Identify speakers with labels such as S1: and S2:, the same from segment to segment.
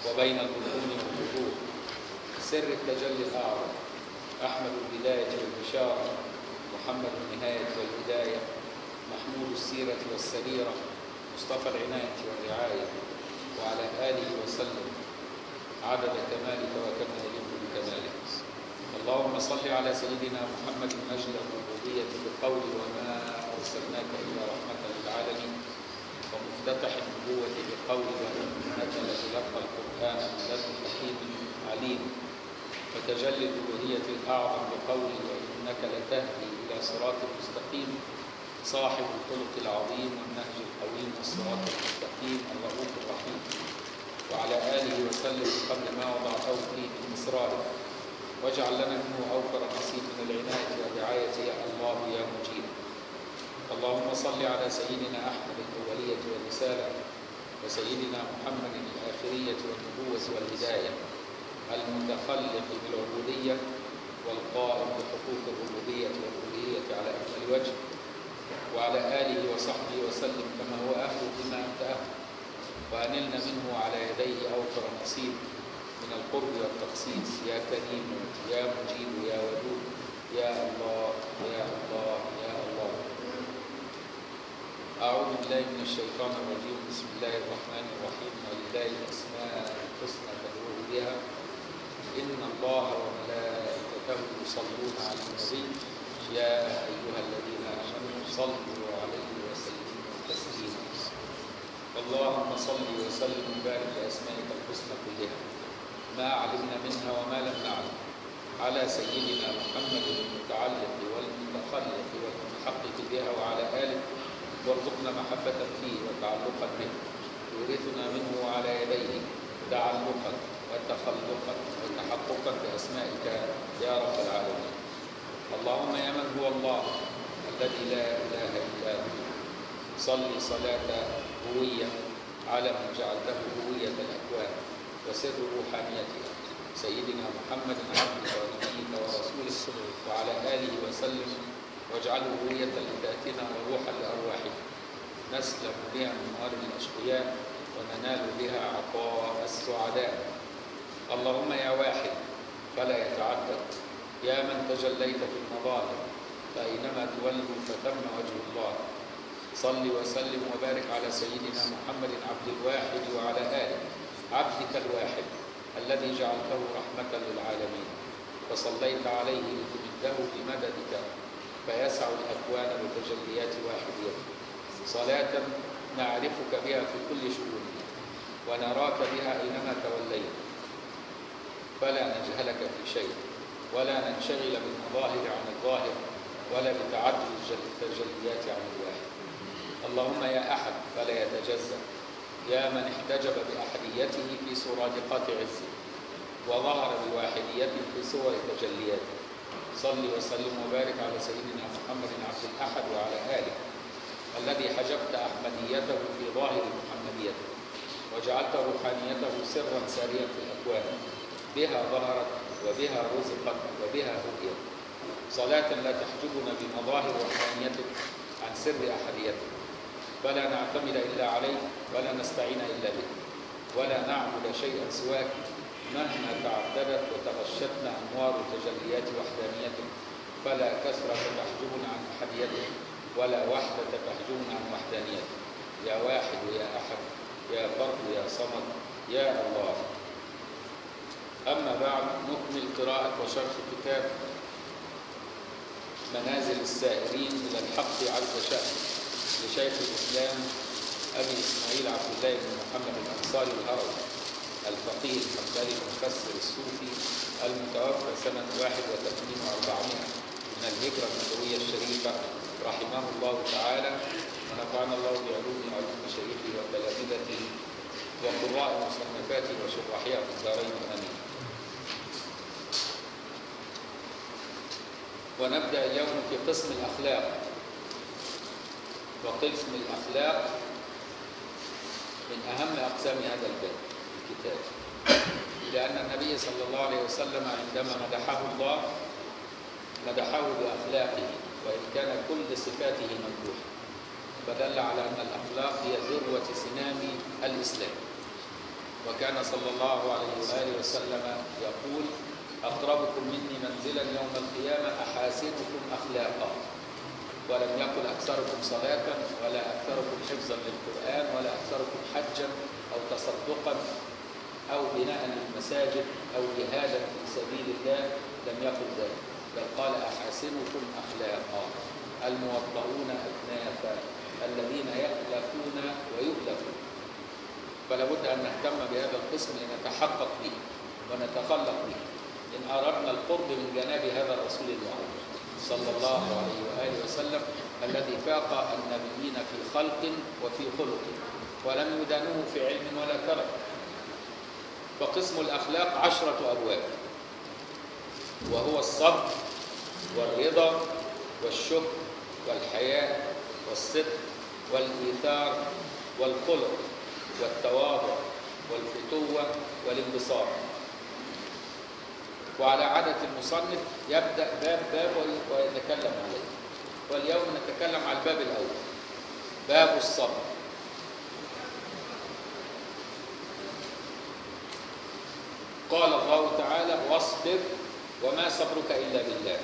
S1: وبين البطون والظهور سر التجلي الأعظم أحمد البداية والبشارة محمد النهاية والهداية محمود السيرة والسريرة مصطفى العناية والرعاية وعلى آله وسلم عدد كمالك وكما يليق بكمالك اللهم صل على سيدنا محمد مجد الربوبية بالقول وما أرسلناك إلا رحمة للعالمين ومفتتح النبوة بالقول وإنك لتلقى القرآن من لدن حكيم عليم وتجلي الألوهية الأعظم بقوله وإنك لتهدي إلى صراط مستقيم صاحب الخلق العظيم والنهج القويم والصراط المستقيم الرؤوف الرحيم وعلى آله وسلم قبل ما وضعته فيه من إسرائيل واجعل لنا منه أوفر نصيب من العناية والرعاية يا الله يا مجيب اللهم صل على سيدنا أحمد الأولية والرسالة وسيدنا محمد الآخرية والنبوة والهداية المتخلق بالعبودية والقائم بحقوق الربوبية والألوهية على أكمل وجه وعلى آله وصحبه وسلم كما هو أهل بما أنت أهل وأنلنا منه على يديه أوفر نصيب من القرب والتخصيص يا كريم يا مجيب يا ودود يا الله يا الله يا الله أعوذ بالله من الشيطان الرجيم بسم الله الرحمن الرحيم ولله الأسماء الحسنى فادعوه بها إن الله وملائكته يصلون على النبي يا أيها الذين آمنوا صلوا عليه وسلموا تسليما اللهم صل وسلم وبارك بأسمائك الحسنى كلها ما علمنا منها وما لم نعلم على سيدنا محمد المتعلق والمتخلق والمتحقق بها وعلى آله وارزقنا محبة فيه وتعلقا به يورثنا منه وعلى يديه تعلقا وتخلقا وتحققا بأسمائك يا رب العالمين اللهم يا من هو الله الذي لا إله إلا هو صل صلاة هوية على من جعلته هوية الأكوان وسر روحانيتها سيدنا محمد عبدك ونبيك ورسولك وعلى آله وسلم واجعله هوية لذاتنا وروحا لأرواحنا نسلم بها من موارد الأشقياء وننال بها عطاء السعداء اللهم يا واحد فلا يتعدد يا من تجليت في المظاهر فأينما تولوا فثم وجه الله صل وسلم وبارك على سيدنا محمد عبد الواحد وعلى آله عبدك الواحد الذي جعلته رحمة للعالمين وصليت عليه لتمده بمددك فيسع الأكوان بتجليات واحديته صلاة نعرفك بها في كل شؤوننا ونراك بها أينما توليت فلا نجهلك في شيء ولا ننشغل بالمظاهر عن الظاهر ولا بتعدد التجليات عن الواحد اللهم يا أحد فلا يتجزأ يا من احتجب بأحديته في سرادقات عزه وظهر بواحديته في صور تجلياته صل وسلم وبارك على سيدنا محمد عبد الأحد وعلى آله الذي حجبت أحمديته في ظاهر محمديته وجعلت روحانيته سرا ساريا في الأكوان بها ظهرت وبها رزقت وبها هديت صلاة لا تحجبنا بمظاهر روحانيتك عن سر أحديتك فلا نعتمد إلا عليك ولا نستعين إلا بك ولا نعبد شيئا سواك مهما تعددت وتغشتنا أنوار تجليات وحدانيتك فلا كثرة تحجبنا عن أحديتك ولا وحدة تحجبنا عن وحدانيتك يا واحد يا أحد يا فرد يا صمد يا الله أما بعد نكمل قراءة وشرح كتاب منازل السائرين إلى الحق عز شأنه لشيخ الإسلام أبي إسماعيل عبد الله بن محمد الأنصاري الهروي الفقيه الحنبلي المفسر الصوفي المتوفى سنة 81 و400 من الهجرة النبوية الشريفة رحمه الله تعالى ونفعنا الله بعلوم علوم شيخه وتلامذته وقراء مصنفاته وشراحها في الدارين امين. ونبدا اليوم في قسم الاخلاق وقسم الاخلاق من اهم اقسام هذا الباب الكتاب لان النبي صلى الله عليه وسلم عندما مدحه الله مدحه باخلاقه وان كان كل صفاته وكان صلى الله عليه وآله وسلم يقول أقربكم مني منزلا يوم القيامة أحاسنكم أخلاقا ولم يقل أكثركم صلاة ولا أكثركم حفظا للقرآن ولا أكثركم حجا أو تصدقا أو بناء للمساجد أو جهادا في سبيل الله لم يقل ذلك بل قال أحاسنكم أخلاقا الموضعون أكنافا الذين يألفون ويؤلفون فلا بد أن نهتم بهذا القسم لنتحقق به ونتخلق به إن أردنا القرب من جناب هذا الرسول المعين صلى الله عليه وآله وسلم الذي فاق النبيين في خلق وفي خلق ولم يدانوه في علم ولا كرم فقسم الأخلاق عشرة أبواب وهو الصبر والرضا والشكر والحياء والصدق والإيثار والخلق والتواضع والفتوة والانبساط وعلى عادة المصنف يبدأ باب باب ويتكلم عليه واليوم نتكلم على الباب الأول باب الصبر قال الله تعالى واصبر وما صبرك إلا بالله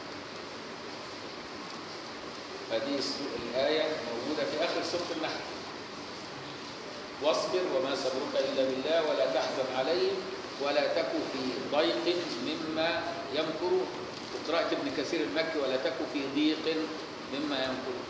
S1: هذه الآية موجودة في آخر سورة النحل واصبر وما صبرك إلا بالله ولا تحزن عليهم ولا تك في ضيق مما يمكرون وقراءة ابن كثير المكي ولا تك في ضيق مما يمكرون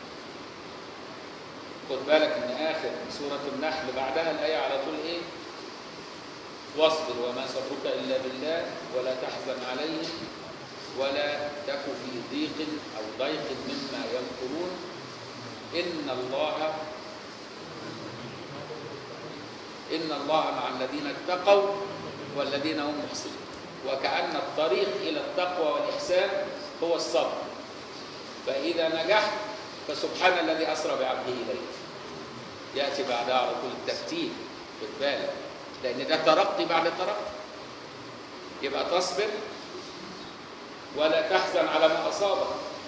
S1: خد بالك ان اخر سورة النحل بعدها الآية على طول ايه واصبر وما صبرك إلا بالله ولا تحزن عليهم ولا تك في ضيق أو ضيق مما يمكرون إن الله إن الله مع الذين اتقوا والذين هم محسنون وكأن الطريق إلى التقوى والإحسان هو الصبر فإذا نجحت فسبحان الذي أسرى بعبده إليه يأتي بعدها على طول الترتيب خد بالك لأن ده ترقي بعد ترقي يبقى تصبر ولا تحزن على ما أصابك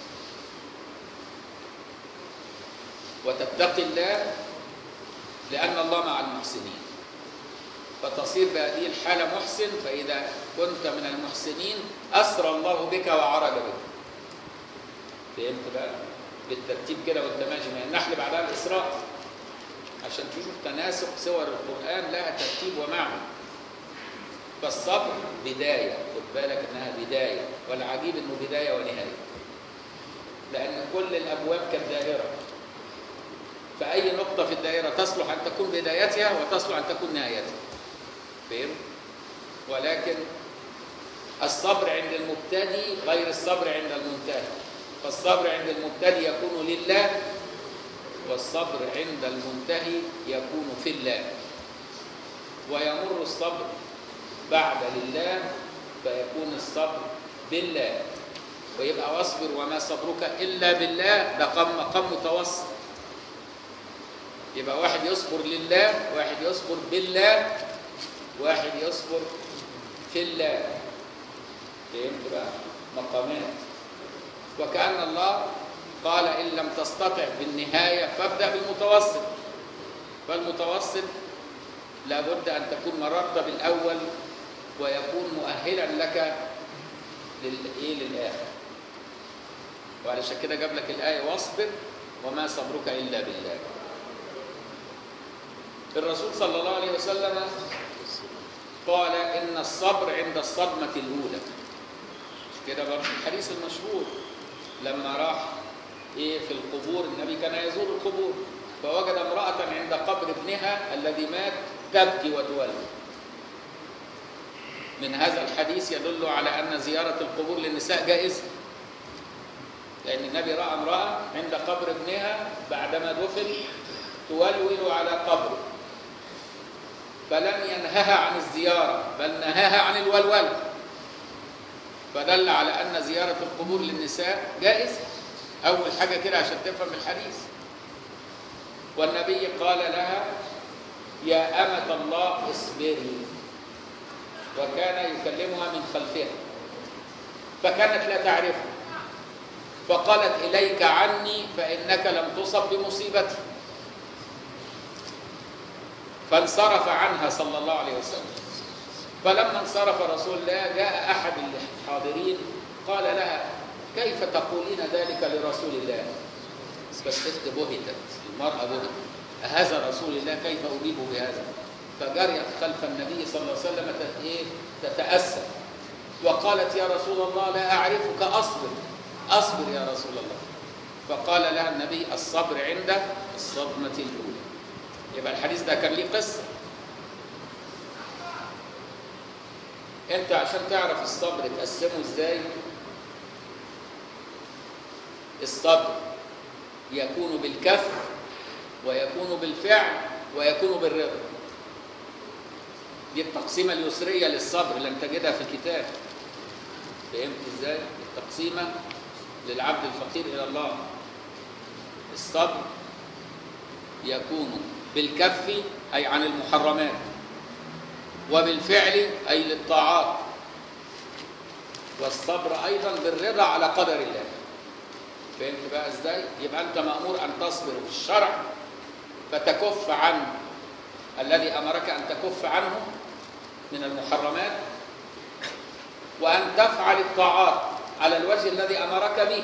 S1: وتتقي الله لأن الله مع المحسنين فتصير بهذه الحالة محسن فإذا كنت من المحسنين أسرى الله بك وعرج بك فهمت بقى بالترتيب كده وانت ماشي من النحل بعدها الإسراء عشان تشوف تناسق سور القرآن لها ترتيب ومعنى فالصبر بداية خد بالك انها بداية والعجيب انه بداية ونهاية لأن كل الأبواب كالدائرة فأي نقطة في الدائرة تصلح أن تكون بدايتها وتصلح أن تكون نهايتها فهم؟ ولكن الصبر عند المبتدي غير الصبر عند المنتهي فالصبر عند المبتدي يكون لله والصبر عند المنتهي يكون في الله ويمر الصبر بعد لله فيكون الصبر بالله ويبقى واصبر وما صبرك إلا بالله ده قم مقام متوسط يبقى واحد يصبر لله واحد يصبر بالله واحد يصبر في الله فهمت بقى مقامات وكأن الله قال إن لم تستطع بالنهاية فابدأ بالمتوسط فالمتوسط لابد أن تكون مررت بالأول ويكون مؤهلا لك للإيه للآخر وعلشان كده جاب لك الآية واصبر وما صبرك إلا بالله الرسول صلى الله عليه وسلم قال إن الصبر عند الصدمة الأولى كده برضه الحديث المشهور لما راح إيه في القبور النبي كان يزور القبور فوجد امرأة عند قبر ابنها الذي مات تبكي وتولد من هذا الحديث يدل على أن زيارة القبور للنساء جائزة لأن النبي رأى امرأة عند قبر ابنها بعدما دفن تولول على قبره فلم ينهها عن الزيارة بل نهاها عن الولول فدل على أن زيارة القبور للنساء جائزة أول حاجة كده عشان تفهم الحديث والنبي قال لها يا أمة الله اصبري وكان يكلمها من خلفها فكانت لا تعرفه فقالت إليك عني فإنك لم تصب بمصيبتي فانصرف عنها صلى الله عليه وسلم فلما انصرف رسول الله جاء احد الحاضرين قال لها كيف تقولين ذلك لرسول الله بس اخت بهتت المرأة بهتت هذا رسول الله كيف أجيب بهذا فجريت خلف النبي صلى الله عليه وسلم تت- إيه؟ تتأسف وقالت يا رسول الله لا أعرفك أصبر أصبر يا رسول الله فقال لها النبي الصبر عند الصدمة الأولى يبقى الحديث ده كان ليه قصة انت عشان تعرف الصبر تقسمه ازاي الصبر يكون بالكف ويكون بالفعل ويكون بالرضا دي التقسيمة اليسرية للصبر لن تجدها في الكتاب فهمت ازاي؟ التقسيمة للعبد الفقير إلى الله الصبر يكون بالكف أي عن المحرمات وبالفعل أي للطاعات والصبر أيضا بالرضا على قدر الله فهمت بقى ازاي؟ يبقى أنت مأمور أن تصبر في الشرع فتكف عن الذي أمرك أن تكف عنه من المحرمات وأن تفعل الطاعات على الوجه الذي أمرك به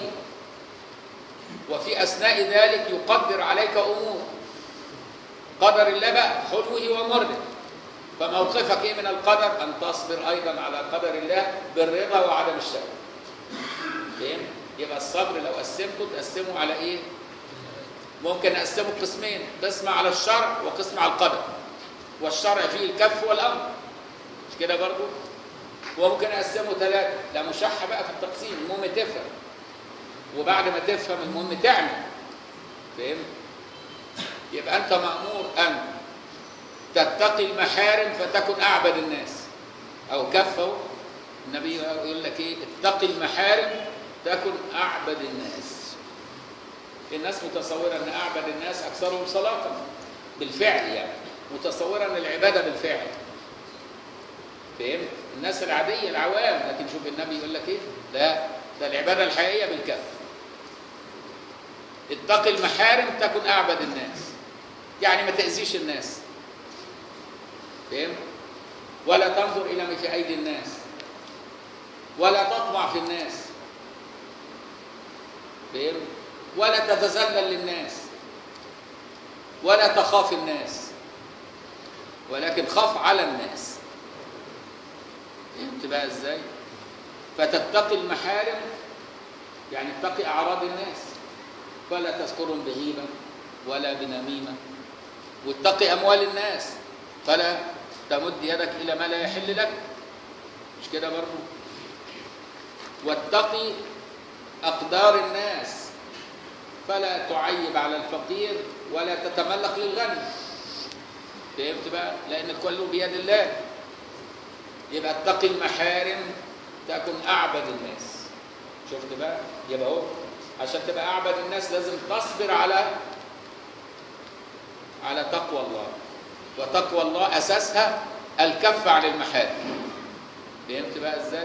S1: وفي أثناء ذلك يقدر عليك أمور قدر الله بقى حلوه ومره فموقفك ايه من القدر ان تصبر ايضا على قدر الله بالرضا وعدم الشك فهم يبقى الصبر لو قسمته تقسمه على ايه ممكن اقسمه قسمين قسم على الشرع وقسم على القدر والشرع فيه الكف والامر مش كده برضو وممكن اقسمه ثلاثه لا مشحه بقى في التقسيم المهم تفهم وبعد ما تفهم المهم تعمل فهمت يبقى انت مامور ان تتقي المحارم فتكن اعبد الناس او كفه النبي يقول لك ايه اتقي المحارم تكن اعبد الناس الناس متصوره ان اعبد الناس اكثرهم صلاه بالفعل يعني متصوره ان العباده بالفعل فهمت الناس العاديه العوام لكن شوف النبي يقول لك ايه لا ده العباده الحقيقيه بالكف اتقي المحارم تكن اعبد الناس يعني ما تاذيش الناس فهمت ولا تنظر الى ما في ايدي الناس ولا تطمع في الناس فهمت ولا تتذلل للناس ولا تخاف الناس ولكن خاف على الناس فهمت بقى ازاي فتتقي المحارم يعني اتقي اعراض الناس فلا تذكرهم بغيبه ولا بنميمه واتقي اموال الناس فلا تمد يدك الى ما لا يحل لك مش كده برضه واتقي اقدار الناس فلا تعيب على الفقير ولا تتملق للغني فهمت بقى لان كله بيد الله يبقى اتقي المحارم تكن اعبد الناس شفت بقى يبقى اهو عشان تبقى اعبد الناس لازم تصبر على على تقوى الله وتقوى الله اساسها الكف عن المحارم فهمت بقى ازاي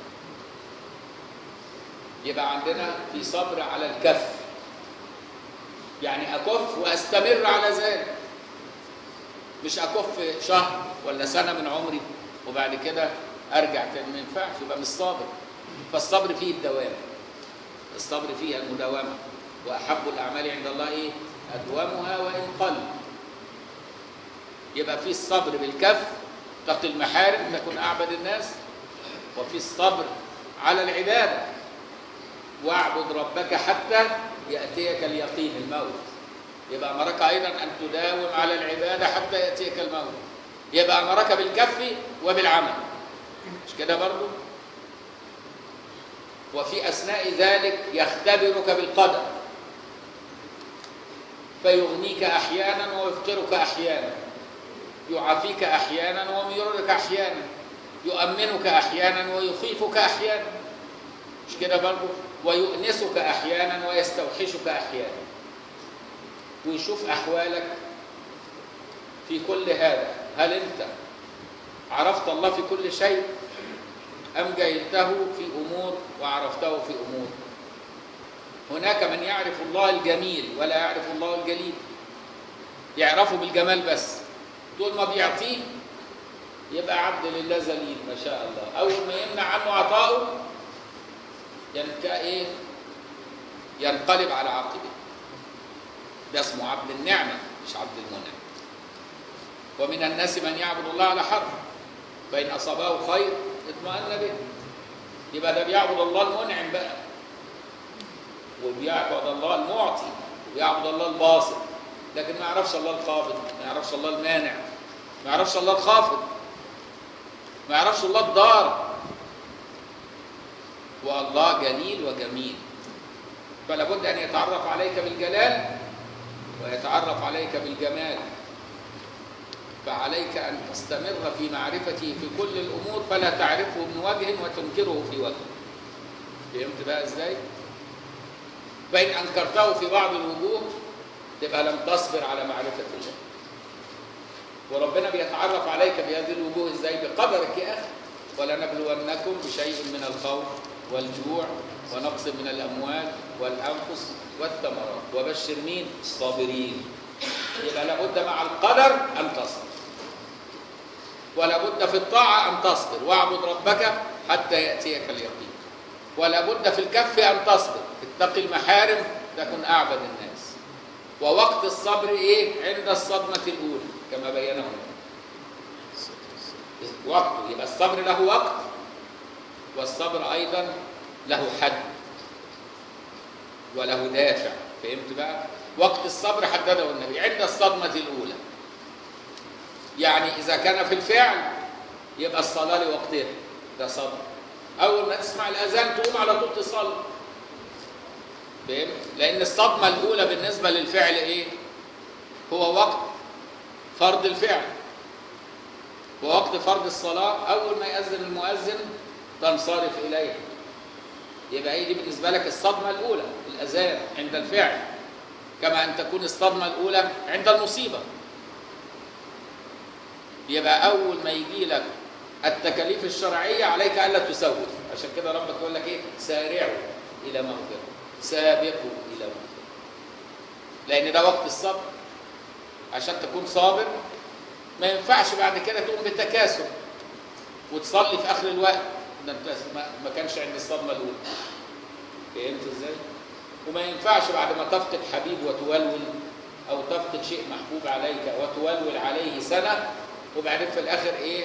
S1: يبقى عندنا في صبر على الكف يعني اكف واستمر على ذلك مش اكف شهر ولا سنه من عمري وبعد كده ارجع تاني ما ينفعش يبقى مش صابر فالصبر فيه الدوام الصبر فيه المداومه واحب الاعمال عند الله ايه ادومها وان قل يبقى في الصبر بالكف تقي المحارم تكون اعبد الناس وفي الصبر على العباده واعبد ربك حتى ياتيك اليقين الموت يبقى امرك ايضا ان تداوم على العباده حتى ياتيك الموت يبقى امرك بالكف وبالعمل مش كده برضو وفي اثناء ذلك يختبرك بالقدر فيغنيك احيانا ويفقرك احيانا يعافيك احيانا ويمررك احيانا يؤمنك احيانا ويخيفك احيانا مش كده برضه ويؤنسك احيانا ويستوحشك احيانا ويشوف احوالك في كل هذا هل انت عرفت الله في كل شيء ام جهلته في امور وعرفته في امور هناك من يعرف الله الجميل ولا يعرف الله الجليل يعرفه بالجمال بس طول ما بيعطيه يبقى عبد لله ذليل ما شاء الله اول ما يمنع عنه عطاؤه ينكا ايه ينقلب على عاقبه ده اسمه عبد النعمه مش عبد المنعم ومن الناس من يعبد الله على حرف فان اصابه خير اطمأن به يبقى ده بيعبد الله المنعم بقى وبيعبد الله المعطي وبيعبد الله الباسط لكن ما يعرفش الله القابض ما يعرفش الله المانع ما يعرفش الله الخافض ما يعرفش الله الضار والله جليل وجميل فلا بد ان يتعرف عليك بالجلال ويتعرف عليك بالجمال فعليك ان تستمر في معرفته في كل الامور فلا تعرفه من وجه وتنكره في وجه فهمت بقى ازاي فان انكرته في بعض الوجوه تبقى لم تصبر على معرفه الله وربنا بيتعرف عليك بهذه الوجوه ازاي بقدرك يا اخي ولنبلونكم بشيء من الخوف والجوع ونقص من الاموال والانفس والثمرات وبشر مين الصابرين يبقى لابد مع القدر ان تصبر ولا بد في الطاعه ان تصبر واعبد ربك حتى ياتيك اليقين ولا بد في الكف ان تصبر اتق المحارم تكن اعبد الناس ووقت الصبر ايه عند الصدمه الاولى كما بينه وقته يبقى الصبر له وقت والصبر ايضا له حد وله دافع فهمت بقى وقت الصبر حدده النبي عند الصدمه الاولى يعني اذا كان في الفعل يبقى الصلاه لوقتها ده صبر اول ما تسمع الاذان تقوم على طول تصلي فهمت لان الصدمه الاولى بالنسبه للفعل ايه هو وقت فرض الفعل ووقت فرض الصلاة أول ما يأذن المؤذن تنصرف إليه يبقى هي دي بالنسبة لك الصدمة الأولى الأذان عند الفعل كما أن تكون الصدمة الأولى عند المصيبة يبقى أول ما يجي لك التكاليف الشرعية عليك ألا تسوف عشان كده ربك يقول لك إيه سارعوا إلى مغفرة سابقوا إلى مغفرة لأن ده وقت الصبر عشان تكون صابر ما ينفعش بعد كده تقوم بتكاسل وتصلي في اخر الوقت ده انت ما كانش عند الصدمه الاولى فهمت ازاي وما ينفعش بعد ما تفقد حبيب وتولول او تفقد شيء محبوب عليك وتولول عليه سنه وبعدين في الاخر ايه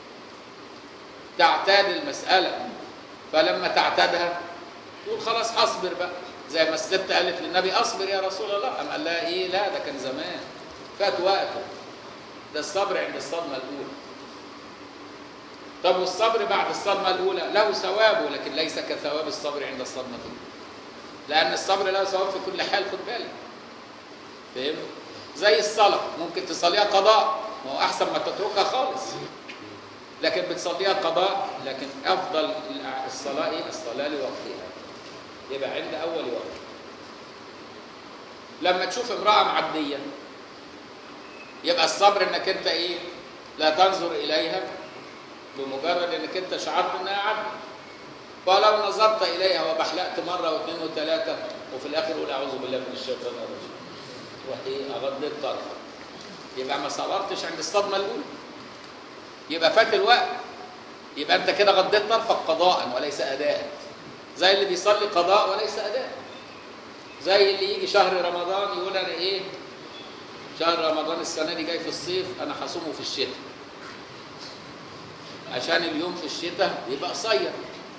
S1: تعتاد المساله فلما تعتادها تقول خلاص اصبر بقى زي ما الست قالت للنبي اصبر يا رسول الله ام قال لها ايه لا ده كان زمان فات وقته ده الصبر عند الصدمة الأولى طب والصبر بعد الصدمة الأولى له ثوابه لكن ليس كثواب الصبر عند الصدمة الأولى لأن الصبر له ثواب في كل حال خد بالك فاهم؟ زي الصلاة ممكن تصليها قضاء ما هو أحسن ما تتركها خالص لكن بتصليها قضاء لكن أفضل الصلاة إيه؟ الصلاة لوقتها يبقى عند أول وقت لما تشوف امرأة معدية يبقى الصبر انك انت ايه لا تنظر اليها بمجرد انك انت شعرت انها عبد فلو نظرت اليها وبحلقت مره واثنين وثلاثه وفي الاخر قول اعوذ بالله من الشيطان الرجيم رحت ايه اغضيت طرفك يبقى ما صبرتش عند الصدمه الاولى يبقى فات الوقت يبقى انت كده غضيت طرفك قضاء وليس اداء زي اللي بيصلي قضاء وليس اداء زي اللي يجي شهر رمضان يقول انا ايه شهر رمضان السنه دي جاي في الصيف انا هصومه في الشتاء عشان اليوم في الشتاء يبقى قصير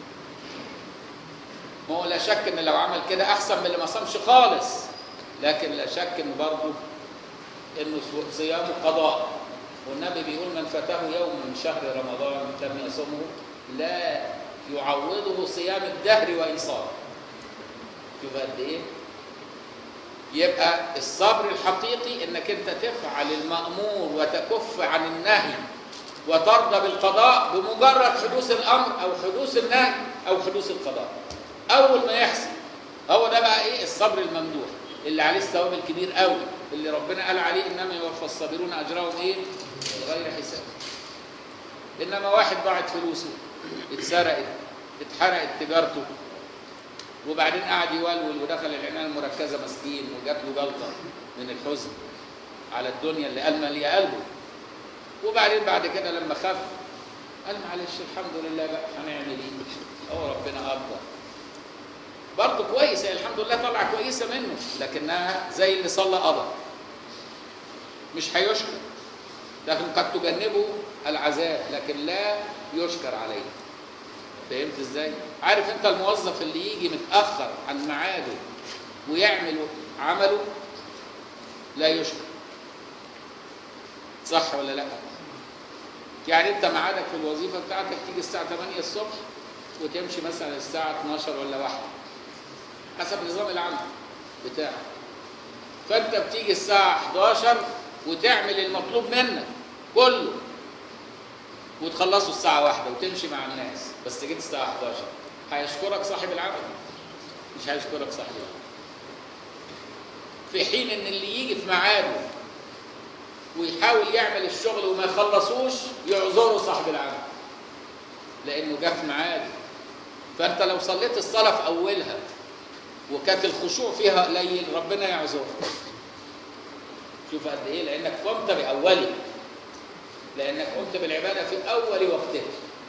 S1: ما هو لا شك ان لو عمل كده احسن من اللي ما صامش خالص لكن لا شك ان برضه انه صيامه قضاء والنبي بيقول من فاته يوم من شهر رمضان لم يصومه لا يعوضه صيام الدهر وان صام يبقى قد ايه يبقى الصبر الحقيقي انك انت تفعل المامور وتكف عن النهي وترضى بالقضاء بمجرد حدوث الامر او حدوث النهي او حدوث القضاء اول ما يحصل هو ده بقى ايه الصبر الممدوح اللي عليه الثواب الكبير قوي اللي ربنا قال عليه انما يوفى الصابرون اجرهم ايه بغير حساب انما واحد ضاعت فلوسه اتسرقت اتحرقت تجارته وبعدين قعد يولول ودخل العنايه المركزه مسكين وجات له جلطه من الحزن على الدنيا اللي قال ماليه قلبه وبعدين بعد كده لما خف قال معلش الحمد لله بقى هنعمل ايه هو ربنا اكبر برضه كويسه الحمد لله طلع كويسه منه لكنها زي اللي صلى قضى مش هيشكر لكن قد تجنبه العذاب لكن لا يشكر عليه فهمت ازاي عارف انت الموظف اللي يجي متاخر عن ميعاده ويعمل عمله لا يشكر صح ولا لا يعني انت ميعادك في الوظيفه بتاعتك تيجي الساعه 8 الصبح وتمشي مثلا الساعه 12 ولا 1 حسب نظام العمل بتاعك فانت بتيجي الساعه 11 وتعمل المطلوب منك كله وتخلصه الساعه 1 وتمشي مع الناس بس جيت الساعه 11 هيشكرك صاحب العمل مش هيشكرك صاحب العمل في حين ان اللي يجي في ميعاده ويحاول يعمل الشغل وما يخلصوش يعذره صاحب العمل لانه جه في ميعاده فانت لو صليت الصلاه في اولها وكانت الخشوع فيها قليل ربنا يعذرك شوف قد ايه لانك قمت باولها لانك قمت بالعباده في اول وقتها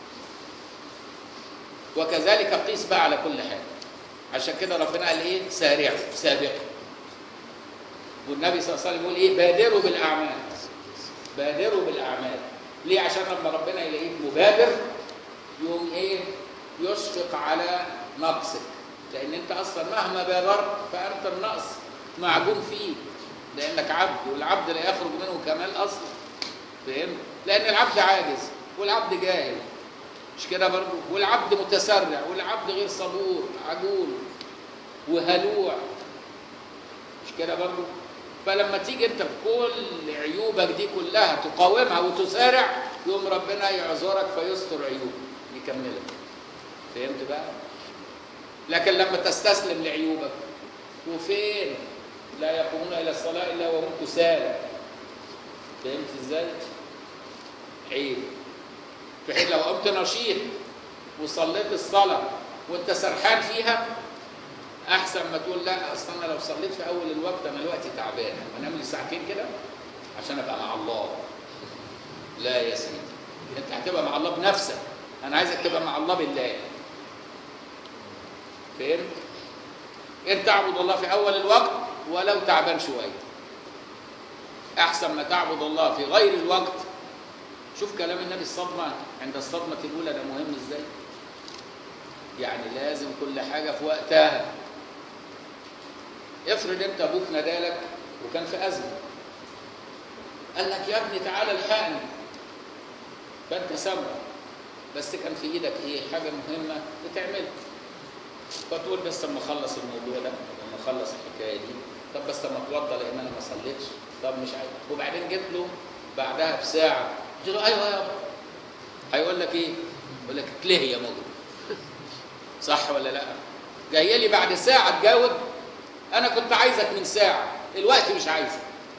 S1: وكذلك قيس بقى على كل حاجه عشان كده ربنا قال ايه سارعوا سابقوا والنبي صلى الله عليه وسلم يقول ايه بادروا بالاعمال بادروا بالاعمال ليه عشان لما ربنا يلاقيك مبادر يقوم ايه يشفق على نقصك لان انت اصلا مهما بادرت فانت النقص معجون فيه لانك عبد والعبد لا يخرج منه كمال اصلا فهمت لان العبد عاجز والعبد جاهل مش كده برضه والعبد متسرع والعبد غير صبور عجول وهلوع مش كده برضه فلما تيجي انت بكل عيوبك دي كلها تقاومها وتسارع يقوم ربنا يعذرك فيستر عيوبك يكملك فهمت بقى لكن لما تستسلم لعيوبك وفين لا يقومون الى الصلاه الا وهم كسالى فهمت ازاي عيب في حين لو قمت نشيط وصليت الصلاه وانت سرحان فيها احسن ما تقول لا اصل انا لو صليت في اول الوقت انا دلوقتي تعبان وانام لي ساعتين كده عشان ابقى مع الله لا يا سيدي انت هتبقى مع الله بنفسك انا عايزك تبقى مع الله بالله فهمت انت تعبد الله في اول الوقت ولو تعبان شويه احسن ما تعبد الله في غير الوقت شوف كلام النبي الصدمه عند الصدمه الاولى ده مهم ازاي يعني لازم كل حاجه في وقتها افرض انت ابوك نادالك وكان في ازمه قال لك يا ابني تعالى الحقني فانت سمع بس كان في ايدك ايه حاجه مهمه بتعملها فتقول بس اما اخلص الموضوع ده اما اخلص الحكايه دي طب بس اما اتوضى لان انا ما صليتش طب مش عارف وبعدين جيت له بعدها بساعه قلت له ايوه يابا هيقول لك ايه؟ يقول لك اتلهي يا مجرم صح ولا لا؟ جاي لي بعد ساعه تجاوب انا كنت عايزك من ساعه الوقت مش عايزك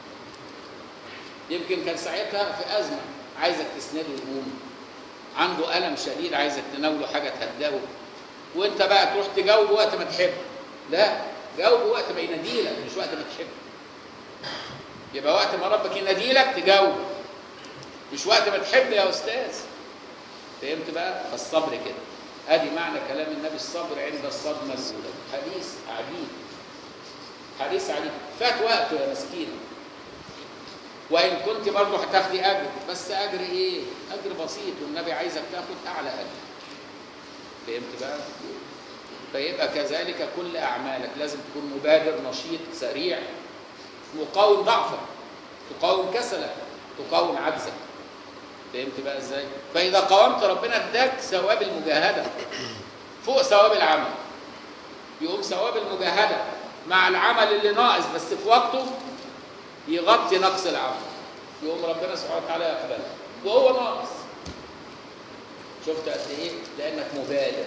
S1: يمكن كان ساعتها في ازمه عايزك تسنده يقوم عنده الم شديد عايزك تناوله حاجه تهداه وانت بقى تروح تجاوب وقت ما تحب لا جاوب وقت ما يناديلك مش وقت ما تحب يبقى وقت ما ربك يناديلك تجاوب مش وقت ما تحب يا استاذ فهمت بقى فالصبر كده ادي معنى كلام النبي الصبر عند الصدمه الاولى حديث عجيب حديث عجيب فات وقته يا مسكينه وان كنت برضه هتاخدي اجر بس اجر ايه اجر بسيط والنبي عايزك تاخد اعلى اجر فهمت بقى فيبقى كذلك كل اعمالك لازم تكون مبادر نشيط سريع مقاوم ضعفك تقاوم كسلك تقاوم عجزك فهمت بقى ازاي فاذا قاومت ربنا اداك ثواب المجاهده فوق ثواب العمل يقوم ثواب المجاهده مع العمل اللي ناقص بس في وقته يغطي نقص العمل يقوم ربنا سبحانه وتعالى يقبله وهو ناقص شفت قد ايه لانك مبادر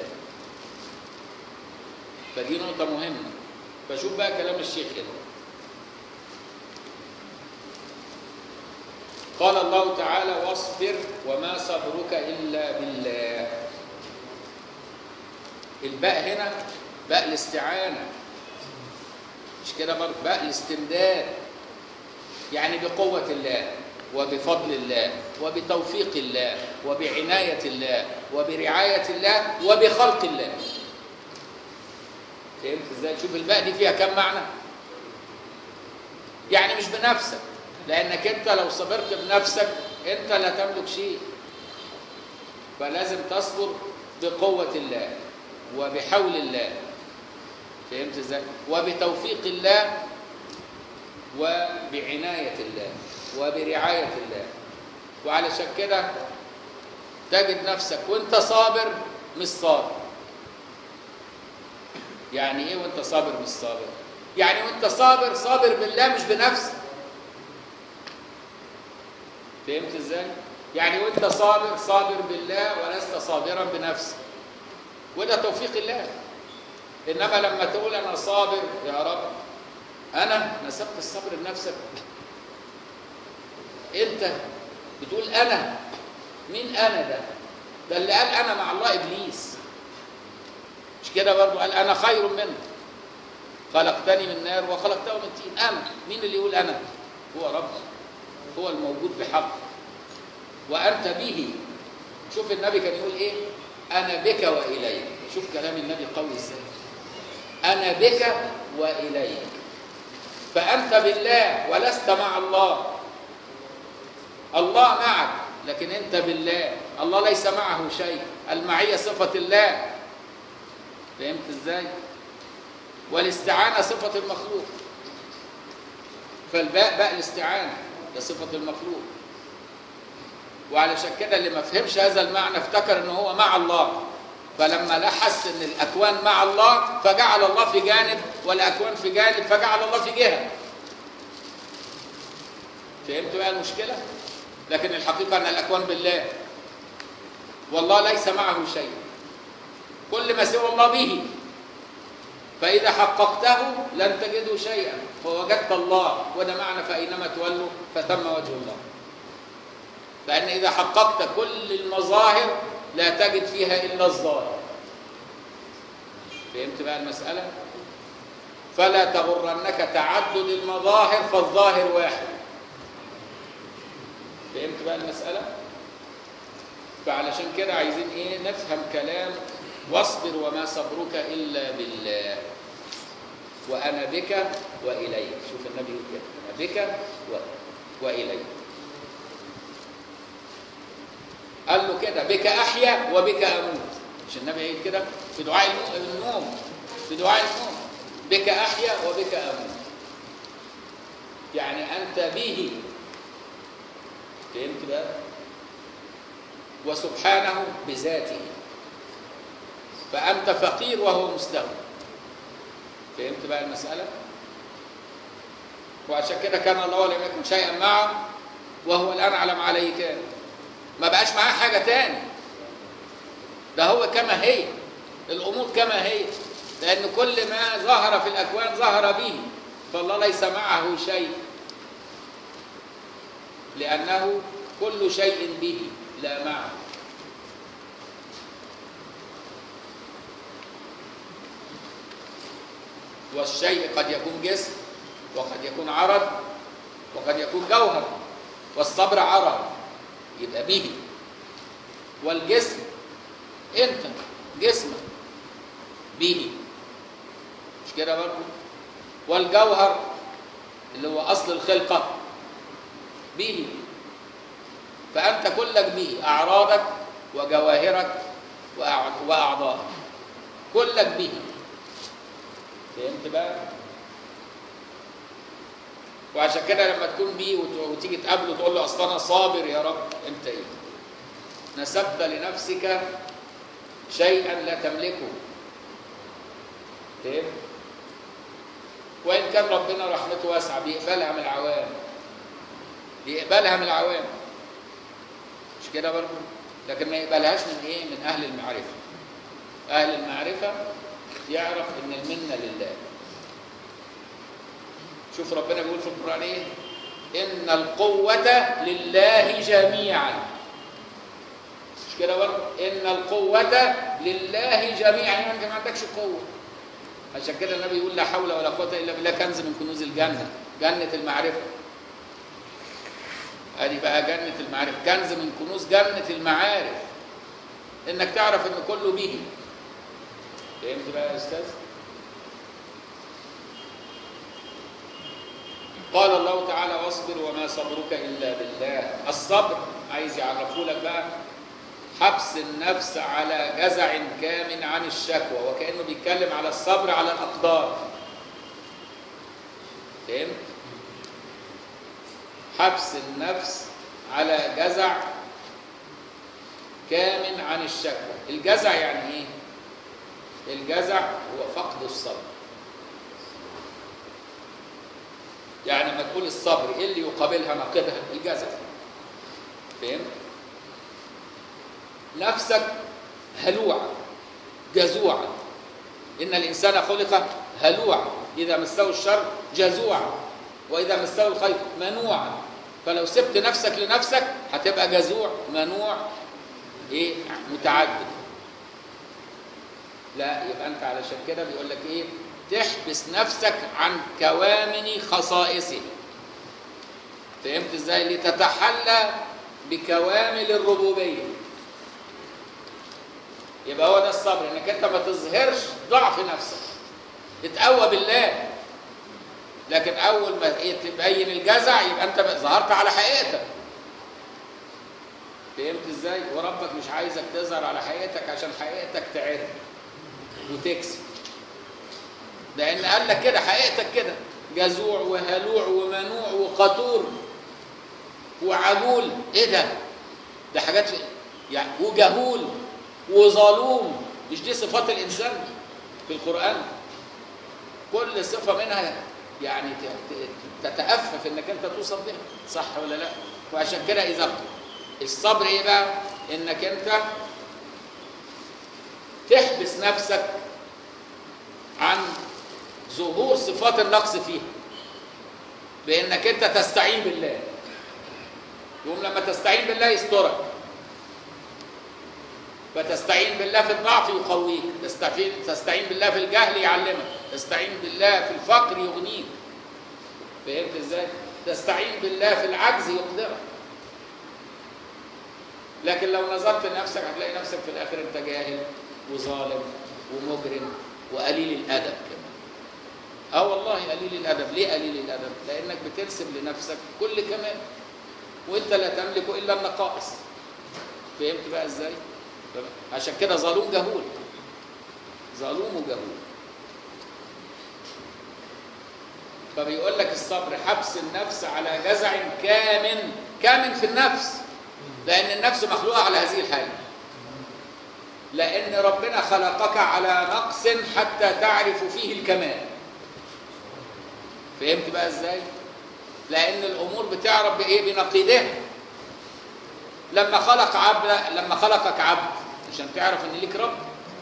S1: فدي نقطه مهمه فشوف بقى كلام الشيخ هنا قال الله تعالى واصبر وما صبرك الا بالله الباء هنا باء الاستعانه مش كده برضه باء الاستمداد يعني بقوه الله وبفضل الله وبتوفيق الله وبعناية الله وبرعاية الله وبخلق الله فهمت ازاي شوف الباء دي فيها كم معنى يعني مش بنفسك لانك انت لو صبرت بنفسك انت لا تملك شيء فلازم تصبر بقوة الله وبحول الله فهمت ازاي وبتوفيق الله وبعناية الله وبرعاية الله وعلشان كده تجد نفسك وانت صابر مش صابر يعني ايه وانت صابر مش صابر يعني وانت صابر صابر بالله مش بنفسك فهمت ازاي يعني وانت صابر صابر بالله ولست صابرا بنفسك وده توفيق الله انما لما تقول انا صابر يا رب انا نسبت الصبر لنفسك انت بتقول انا مين انا ده ده اللي قال انا مع الله ابليس مش كده برضه قال انا خير منه خلقتني من نار وخلقته من طين انا مين اللي يقول انا هو رب هو الموجود بحق وانت به شوف النبي كان يقول ايه انا بك واليك شوف كلام النبي قوي ازاي انا بك واليك فانت بالله ولست مع الله الله معك لكن انت بالله الله ليس معه شيء المعيه صفه الله فهمت ازاي والاستعانه صفه المخلوق فالباء باء الاستعانه ده صفه المخلوق وعلشان كده اللي ما فهمش هذا المعنى افتكر ان هو مع الله فلما لا حس ان الاكوان مع الله فجعل الله في جانب والاكوان في جانب فجعل الله في جهه فهمت بقى المشكله لكن الحقيقه ان الاكوان بالله والله ليس معه شيء كل ما سوى الله به فإذا حققته لن تجدوا شيئا فوجدت الله وده معنى فأينما تولوا فثم وجه الله لأن إذا حققت كل المظاهر لا تجد فيها إلا الظاهر فهمت بقى المسألة؟ فلا تغرنك تعدد المظاهر فالظاهر واحد فهمت بقى المسألة؟ فعلشان كده عايزين ايه نفهم كلام واصبر وما صبرك الا بالله وانا بك واليك شوف النبي يقول كده انا بك و... واليك قال له كده بك احيا وبك اموت مش النبي قال كده في دعاء النوم في دعاء النوم بك احيا وبك اموت يعني انت به فهمت بقى وسبحانه بذاته فأنت فقير وهو مستغني فهمت بقى المسألة؟ وعشان كده كان الله لم يكن شيئا معه وهو الآن على ما عليه كان ما بقاش معاه حاجة تاني ده هو كما هي الأمور كما هي لأن كل ما ظهر في الأكوان ظهر به فالله ليس معه شيء لأنه كل شيء به لا معه والشيء قد يكون جسم وقد يكون عرض وقد يكون جوهر والصبر عرض يبقى به والجسم انت جسمك به مش كده برضه والجوهر اللي هو اصل الخلقه به فأنت كلك به أعراضك وجواهرك وأعضائك كلك به فهمت بقى؟ وعشان كده لما تكون بيه وتيجي تقابله تقول له أصل أنا صابر يا رب أنت إيه؟ نسبت لنفسك شيئا لا تملكه فهمت؟ وإن كان ربنا رحمته واسعة بيقبلها من العوام بيقبلها من العوام مش كده برضه لكن ما يقبلهاش من ايه من اهل المعرفه اهل المعرفه يعرف ان المنه لله شوف ربنا بيقول في القران ايه ان القوه لله جميعا مش كده برضه ان القوه لله جميعا يعني انت ما عندكش قوه عشان كده النبي يقول لا حول ولا قوه الا بالله كنز من كنوز الجنه جنه المعرفه ادي بقى جنة المعارف كنز من كنوز جنة المعارف انك تعرف ان كله به فهمت بقى يا استاذ قال الله تعالى واصبر وما صبرك الا بالله الصبر عايز يعرفه لك بقى حبس النفس على جزع كامن عن الشكوى وكانه بيتكلم على الصبر على الاقدار فهمت حبس النفس على جزع كامن عن الشكوى الجزع يعني ايه الجزع هو فقد الصبر يعني لما تقول الصبر ايه اللي يقابلها ناقضها الجزع فهمت نفسك هلوعا جزوعا ان الانسان خلق هلوعا اذا مسه الشر جزوعا واذا مسه الخير منوعا فلو سبت نفسك لنفسك هتبقى جزوع منوع ايه متعدد لا يبقى انت علشان كده بيقول لك ايه تحبس نفسك عن كوامن خصائصه فهمت ازاي لتتحلى بكوامل الربوبيه يبقى هو ده الصبر انك انت ما تظهرش ضعف نفسك اتقوى بالله لكن اول ما إيه تبين الجزع يبقى انت ظهرت على حقيقتك فهمت ازاي وربك مش عايزك تظهر على حقيقتك عشان حقيقتك تعرف وتكسب لان قال لك كده حقيقتك كده جزوع وهلوع ومنوع وقطور وعجول ايه ده ده حاجات يعني وجهول وظلوم مش دي صفات الانسان في القران كل صفه منها يعني تتأفف انك انت توصل بها صح ولا لا وعشان كده اذا الصبر ايه بقى انك انت تحبس نفسك عن ظهور صفات النقص فيها بانك انت تستعين بالله يقوم لما تستعين بالله يسترك فتستعين بالله في الضعف يقويك تستعين تستعين بالله في الجهل يعلمك تستعين بالله في الفقر يغنيك فهمت ازاي تستعين بالله في العجز يقدرك لكن لو نظرت لنفسك هتلاقي نفسك في الاخر انت جاهل وظالم ومجرم وقليل الادب كمان اه والله قليل الادب ليه قليل الادب لانك بترسم لنفسك كل كمال وانت لا تملك الا النقائص فهمت بقى ازاي عشان كده ظلوم جهول ظلوم وجهول فبيقول لك الصبر حبس النفس على جزع كامن كامن في النفس لأن النفس مخلوقة على هذه الحالة لأن ربنا خلقك على نقص حتى تعرف فيه الكمال فهمت بقى ازاي؟ لأن الأمور بتعرف بإيه؟ بنقيضها لما خلق عبد لما خلقك عبد عشان تعرف ان ليك رب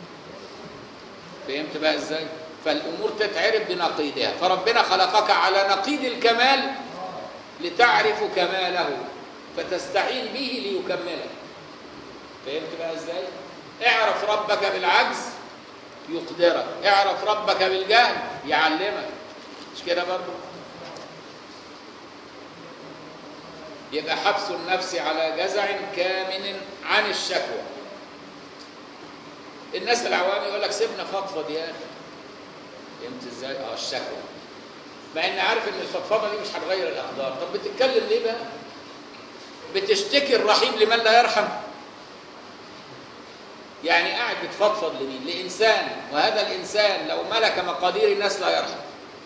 S1: فهمت بقى ازاي فالامور تتعرف بنقيضها فربنا خلقك على نقيض الكمال لتعرف كماله فتستعين به ليكملك فهمت بقى ازاي اعرف ربك بالعجز يقدرك اعرف ربك بالجهل يعلمك مش كده برضه يبقى حبس النفس على جزع كامن عن الشكوى الناس العوام يقول لك سيبنا فضفض يا اخي فهمت ازاي اه الشكوى مع ان عارف ان الفضفضه دي مش هتغير الاقدار طب بتتكلم ليه بقى بتشتكي الرحيم لمن لا يرحم يعني قاعد بتفضفض لمين لانسان وهذا الانسان لو ملك مقادير الناس لا يرحم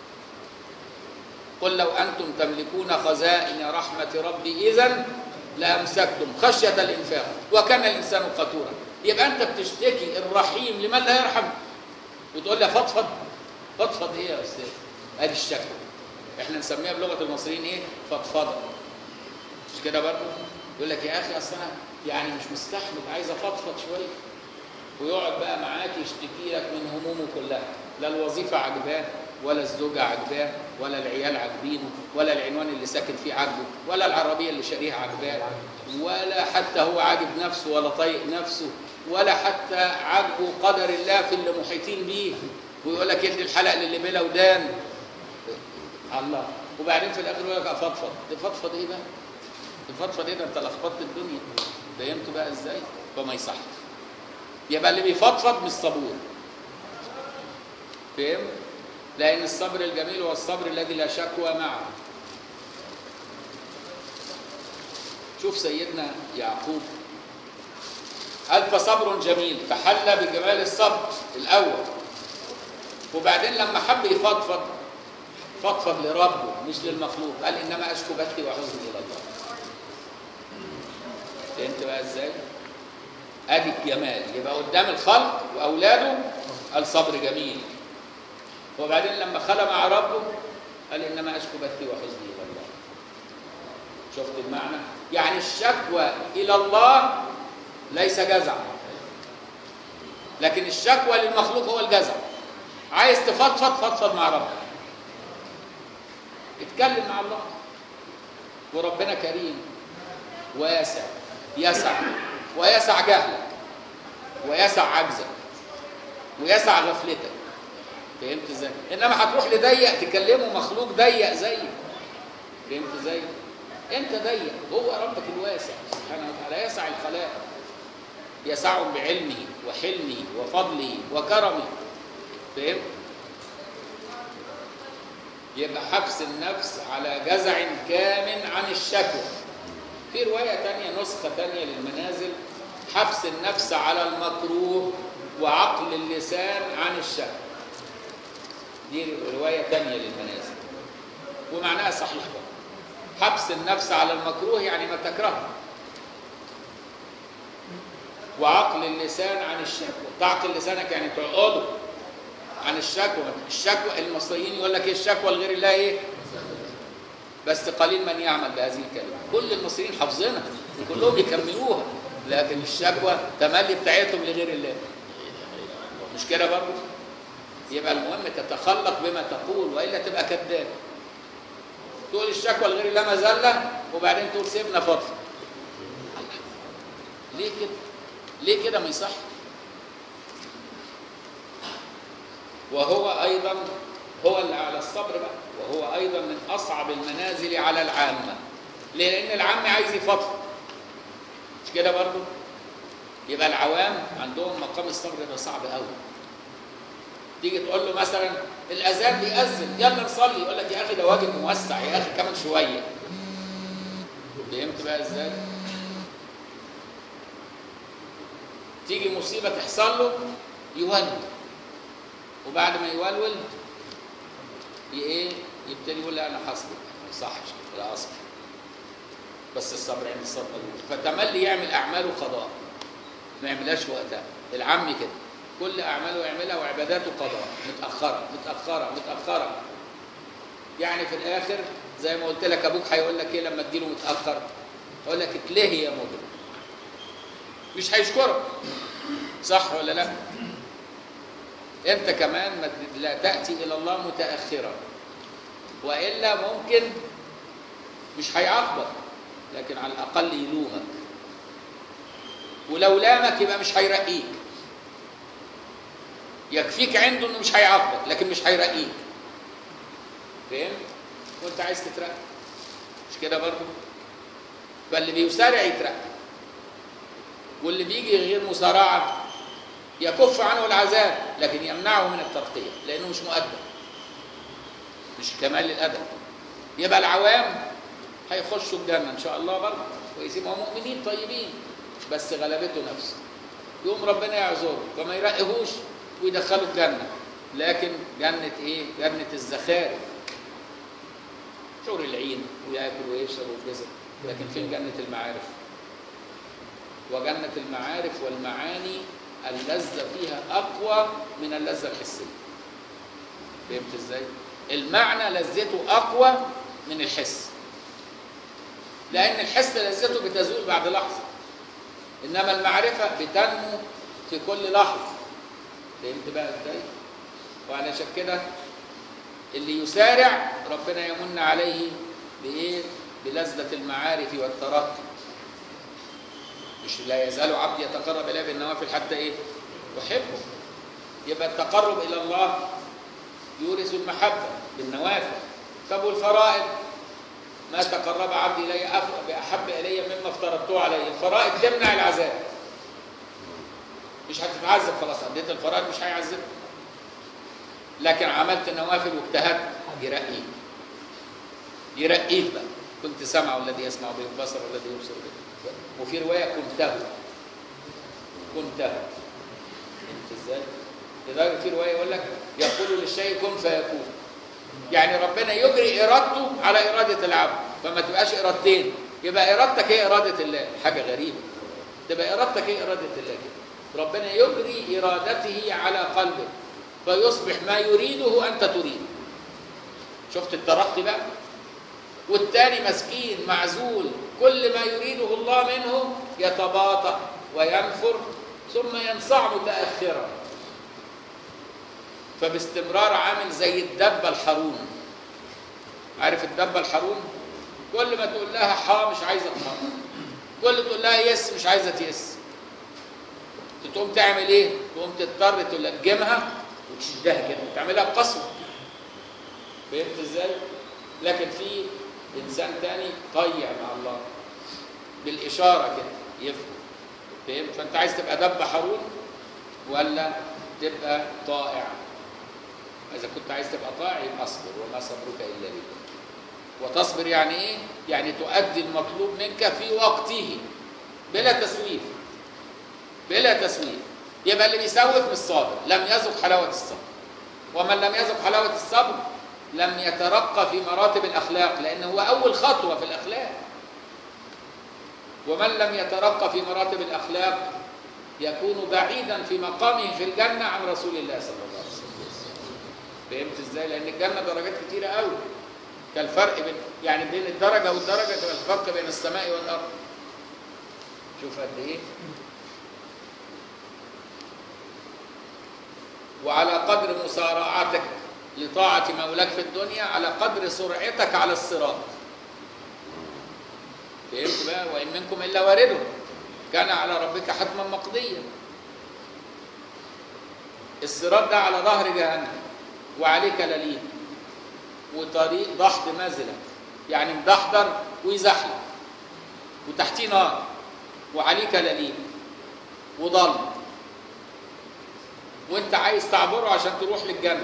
S1: قل لو أنتم تملكون خزائن رحمة ربي إذا لأمسكتم خشية الإنفاق وكان الإنسان قتورا يبقى أنت بتشتكي الرحيم لمن لا يرحم وتقول له فضفض فضفض إيه يا أستاذ؟ أدي الشكوى إحنا نسميها بلغة المصريين إيه؟ فضفضة مش كده برضه؟ يقول لك يا أخي أصل أنا يعني مش مستحمل عايز أفضفض شوية ويقعد بقى معاك يشتكي لك من همومه كلها لا الوظيفة عجباه ولا الزوجة عجباه ولا العيال عاجبينه ولا العنوان اللي ساكن فيه عاجبه ولا العربية اللي شاريها عجباه ولا حتى هو عاجب نفسه ولا طايق نفسه ولا حتى عاجبه قدر الله في اللي محيطين بيه ويقول لك ادي الحلق للي بلا ودان الله وبعدين في الاخر يقول لك افضفض تفضفض ايه بقى؟ تفضفض ايه ده انت لخبطت الدنيا فهمت بقى ازاي فما يصح يبقى اللي بيفضفض مش صبور فهم لان الصبر الجميل هو الصبر الذي لا شكوى معه شوف سيدنا يعقوب قال فصبر جميل فحل بجمال الصبر الاول وبعدين لما حب يفضفض فضفض لربه مش للمخلوق قال انما اشكو بثي وحزني الى الله فهمت بقى ازاي ادي الجمال يبقى قدام الخلق واولاده قال صبر جميل وبعدين لما خلى مع ربه قال انما اشكو بثي وحزني الى الله شفت المعنى يعني الشكوى الى الله ليس جزع لكن الشكوى للمخلوق هو الجزع عايز تفضفض فضفض مع ربك اتكلم مع الله وربنا كريم واسع يسع ويسع جهلك ويسع عجزك ويسع غفلتك فهمت ازاي انما هتروح لضيق تكلمه مخلوق ضيق زيك فهمت ازاي انت ضيق هو ربك الواسع سبحانه وتعالى يسع الخلائق يسعهم بعلمه وحلمه وفضله وكرمه فهمت يبقى حبس النفس على جزع كامن عن الشكوى في رواية تانية نسخة تانية للمنازل حبس النفس على المكروه وعقل اللسان عن الشكوى دي رواية تانية للمنازل ومعناها صحيح بقى حبس النفس على المكروه يعني ما تكرهه وعقل اللسان عن الشكوى تعقل لسانك يعني تعقده عن الشكوى الشكوى المصريين يقول لك ايه الشكوى لغير الله ايه بس قليل من يعمل بهذه الكلمه كل المصريين حافظينها كلهم يكملوها لكن الشكوى تملي بتاعتهم لغير الله مش كده برضه يبقى المهم تتخلق بما تقول والا تبقى كذاب تقول الشكوى لغير الله مذله وبعدين تقول سيبنا فضل ليه كده ليه كده ما يصح وهو ايضا هو اللي على الصبر بقى وهو ايضا من اصعب المنازل على العامه ليه لان العام عايز يفضفض مش كده برضه يبقى العوام عندهم مقام الصبر ده صعب قوي تيجي تقول له مثلا الاذان بيأذن يلا نصلي يقول لك يا اخي ده واجب موسع يا اخي كمان شويه فهمت بقى ازاي تيجي مصيبه تحصل له يولد وبعد ما يولول ايه يبتدي يقول لا انا حصبر ما يصحش لا اصبر بس الصبر عند الصبر فتملي يعمل اعماله قضاء ما يعملهاش وقتها العم كده كل اعماله يعملها وعباداته قضاء متاخره متاخره متاخره يعني في الاخر زي ما قلت لك ابوك هيقول لك ايه لما تجيله متاخر يقول لك اتلهي يا مجرم مش هيشكرك صح ولا لا انت كمان ما لا تاتي الى الله متاخرا والا ممكن مش هيعاقبك لكن على الاقل يلومك ولو لامك يبقى مش هيرقيك يكفيك عنده انه مش هيعاقبك لكن مش هيرقيك فهمت وانت عايز تترقى مش كده برضه فاللي بيسارع يترقى واللي بيجي غير مسارعه يكف عنه العذاب لكن يمنعه من الترقيه لانه مش مؤدب مش كمال الادب يبقى العوام هيخشوا الجنه ان شاء الله برضه كويسين هم مؤمنين طيبين بس غلبته نفسه يقوم ربنا يعذره فما يرقهوش ويدخله الجنه لكن جنه ايه؟ جنه الزخارف شغل العين وياكل ويشرب وكذا لكن فين جنه المعارف؟ وجنه المعارف والمعاني اللذة فيها أقوى من اللذة الحسية فهمت ازاي؟ المعنى لذته أقوى من الحس لأن الحس لذته بتزول بعد لحظة إنما المعرفة بتنمو في كل لحظة فهمت بقى ازاي؟ وعلشان كده اللي يسارع ربنا يمن عليه بإيه؟ بلذة المعارف والترقي مش لا يزال عبدي يتقرب اليه بالنوافل حتى ايه؟ احبه يبقى التقرب الى الله يورث المحبه بالنوافل طب والفرائض ما تقرب عبدي الي أف- باحب الي مما افترضته عليه الفرائض تمنع العذاب مش هتتعذب خلاص اديت الفرائض مش هيعذبك لكن عملت النوافل واجتهدت يرقيك يرقيك بقى كنت سمع الذي يسمع به البصر والذي يبصر به وفي روايه كنته كنته انت ازاي؟ لذلك في روايه يقول لك يقول للشيء كن فيكون يعني ربنا يجري ارادته على اراده العبد فما تبقاش ارادتين يبقى ارادتك هي اراده الله حاجه غريبه تبقى ارادتك هي اراده الله كده ربنا يجري ارادته على قلبك فيصبح ما يريده انت تريد شفت الترقي بقى والتاني مسكين معزول كل ما يريده الله منه يتباطأ وينفر ثم ينصاع متأخرا فباستمرار عامل زي الدبة الحرون عارف الدبة الحرون كل ما تقول لها حا مش عايزة حا كل تقول لها يس مش عايزة يس تقوم تعمل ايه تقوم تضطر تلجمها وتشدها كده تعملها بقسوة فهمت ازاي لكن في انسان تاني طيع مع الله بالاشاره كده يفهم فهمت فانت عايز تبقى دب حرون ولا تبقى طائع اذا كنت عايز تبقى طائع يبقى اصبر وما صبرك الا بالله وتصبر يعني ايه يعني تؤدي المطلوب منك في وقته بلا تسويف بلا تسويف يبقى اللي بيسوف مش صابر لم يذق حلاوه الصبر ومن لم يذق حلاوه الصبر لم يترقى في مراتب الاخلاق لان هو اول خطوه في الاخلاق ومن لم يترقى في مراتب الاخلاق يكون بعيدا في مقامه في الجنه عن رسول الله صلى الله عليه وسلم فهمت ازاي لان الجنه درجات كتيره قوي كالفرق بين يعني بين الدرجه والدرجه كالفرق بين السماء والارض شوف قد ايه وعلى قدر مسارعتك لطاعة مولاك في الدنيا على قدر سرعتك على الصراط فهمت بقى وإن منكم إلا وارده كان على ربك حتما مقضيا الصراط ده على ظهر جهنم وعليه كلاليب وطريق ضحض مازلة يعني مدحضر ويزحلق وتحتيه نار وعليه كلاليب وضل وانت عايز تعبره عشان تروح للجنه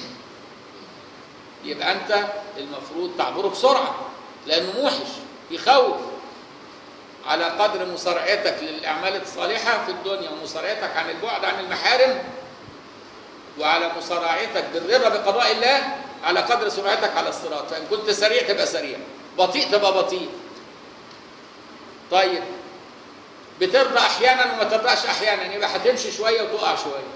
S1: يبقى انت المفروض تعبره بسرعه لانه موحش يخوف على قدر مسارعتك للاعمال الصالحه في الدنيا ومسارعتك عن البعد عن المحارم وعلى مسارعتك بالرضا بقضاء الله على قدر سرعتك على الصراط فان كنت سريع تبقى سريع بطيء تبقى بطيء طيب بترضى احيانا وما ترضاش احيانا يبقى هتمشي شويه وتقع شويه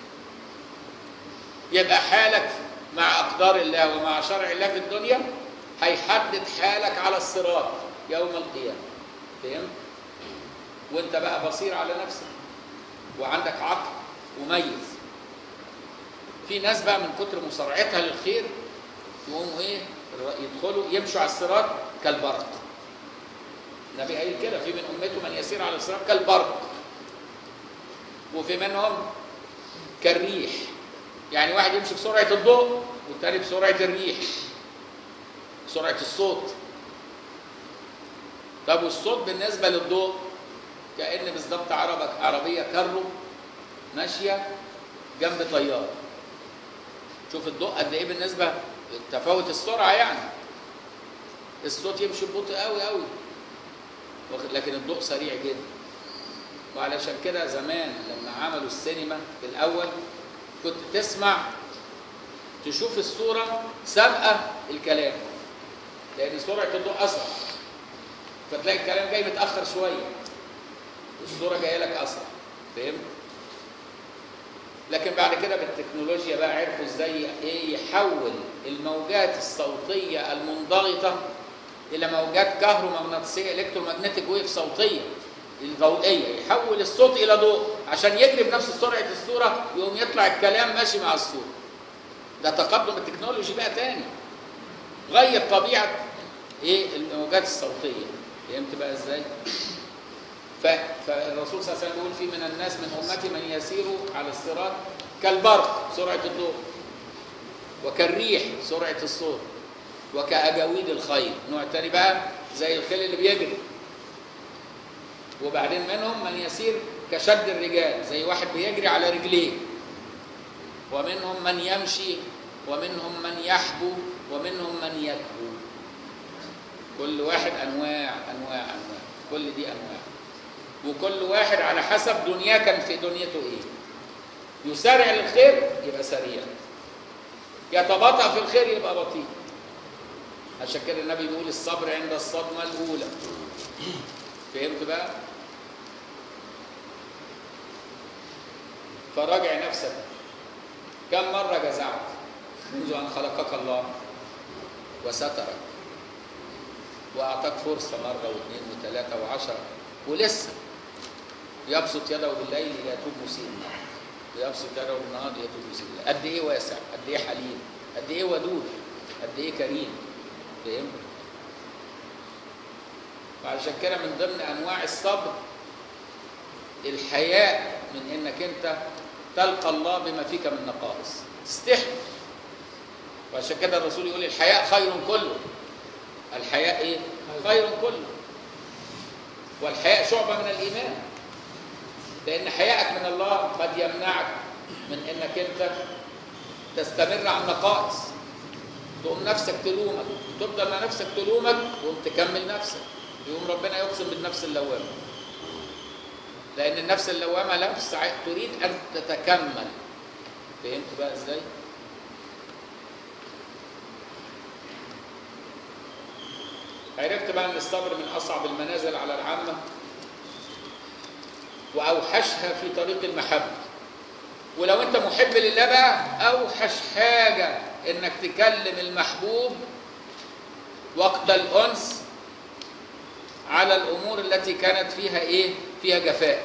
S1: يبقى حالك مع أقدار الله ومع شرع الله في الدنيا هيحدد حالك على الصراط يوم القيامة فهمت؟ وانت بقى بصير على نفسك وعندك عقل وميز في ناس بقى من كتر مسارعتها للخير يقوموا ايه يدخلوا يمشوا على الصراط كالبرق النبي قايل كده في من امته من يسير على الصراط كالبرق وفي منهم كالريح يعني واحد يمشي بسرعة الضوء والتاني بسرعة الريح سرعة الصوت طب والصوت بالنسبة للضوء كأن بالظبط عربك عربية كارلو ماشية جنب طيار شوف الضوء قد ايه بالنسبة تفاوت السرعة يعني الصوت يمشي ببطء قوي قوي لكن الضوء سريع جدا وعلشان كده زمان لما عملوا السينما في الأول كنت تسمع تشوف الصورة سابقة الكلام لأن سرعة الضوء أسرع فتلاقي الكلام جاي متأخر شوية الصورة جاية لك أسرع فهمت؟ لكن بعد كده بالتكنولوجيا بقى عرفوا ازاي ايه يحول الموجات الصوتية المنضغطة إلى موجات كهرومغناطيسية الكترومagnetic ويف صوتية الضوئيه يحول الصوت الى ضوء عشان يجري بنفس سرعه الصوره يقوم يطلع الكلام ماشي مع الصوره ده تقدم التكنولوجي بقى تاني غير طبيعه ايه الموجات الصوتيه فهمت بقى ازاي فالرسول صلى الله عليه وسلم بيقول في من الناس من امتي من يسير على الصراط كالبرق سرعه الضوء وكالريح سرعه الصوت وكأجاويد الخيل نوع تاني بقى زي الخيل اللي بيجري وبعدين منهم من يسير كشد الرجال زي واحد بيجري على رجليه ومنهم من يمشي ومنهم من يحبو ومنهم من يكبو كل واحد انواع انواع انواع كل دي انواع وكل واحد على حسب دنياه كان في دنيته ايه يسارع للخير يبقى سريع يتباطأ في الخير يبقى بطيء عشان كده النبي بيقول الصبر عند الصدمة الأولى فهمت بقى؟ فراجع نفسك كم مرة جزعت منذ أن خلقك الله وسترك وأعطاك فرصة مرة واثنين وثلاثة وعشرة ولسه يبسط يده بالليل ليتوب مسيء النهار ويبسط يده بالنهار ليتوب مسيء الليل قد إيه واسع قد إيه حليم قد إيه ودود قد إيه كريم فهمت؟ وعشان كده من ضمن أنواع الصبر الحياء من إنك أنت تلقى الله بما فيك من نقائص تستحي وعشان كده الرسول يقول الحياء خير كله الحياء ايه خير كله والحياء شعبة من الإيمان لأن حياءك من الله قد يمنعك من إنك أنت تستمر على النقائص تقوم نفسك تلومك تفضل مع نفسك تلومك وتقوم تكمل نفسك يقوم ربنا يقسم بالنفس اللوامة لأن النفس اللوامة نفس تريد أن تتكمل فهمت بقى إزاي؟ عرفت بقى ان الصبر من اصعب المنازل على العامه واوحشها في طريق المحبه ولو انت محب لله بقى اوحش حاجه انك تكلم المحبوب وقت الانس على الامور التي كانت فيها ايه فيها جفاء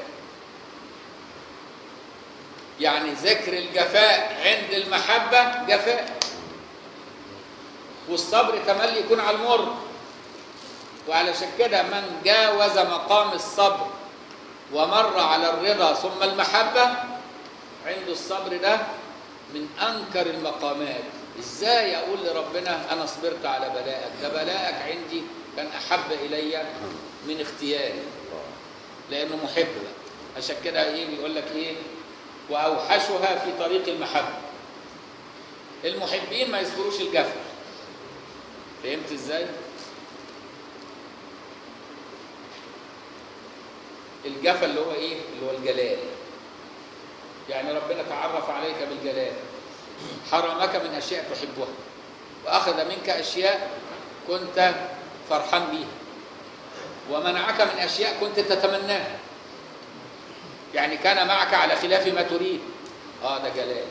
S1: يعني ذكر الجفاء عند المحبه جفاء والصبر تملي يكون على المر وعلشان كده من جاوز مقام الصبر ومر على الرضا ثم المحبة عنده الصبر ده من أنكر المقامات إزاي أقول لربنا أنا صبرت على بلائك ده بلائك عندي كان أحب إلي من اختياري لأنه محب بقى عشان كده إيه بيقول لك إيه وأوحشها في طريق المحبة المحبين ما يذكروش الجفا فهمت إزاي؟ الجفا اللي هو ايه اللي هو الجلال يعني ربنا تعرف عليك بالجلال حرمك من اشياء تحبها واخذ منك اشياء كنت فرحان بيها ومنعك من اشياء كنت تتمناها يعني كان معك على خلاف ما تريد اه ده جلال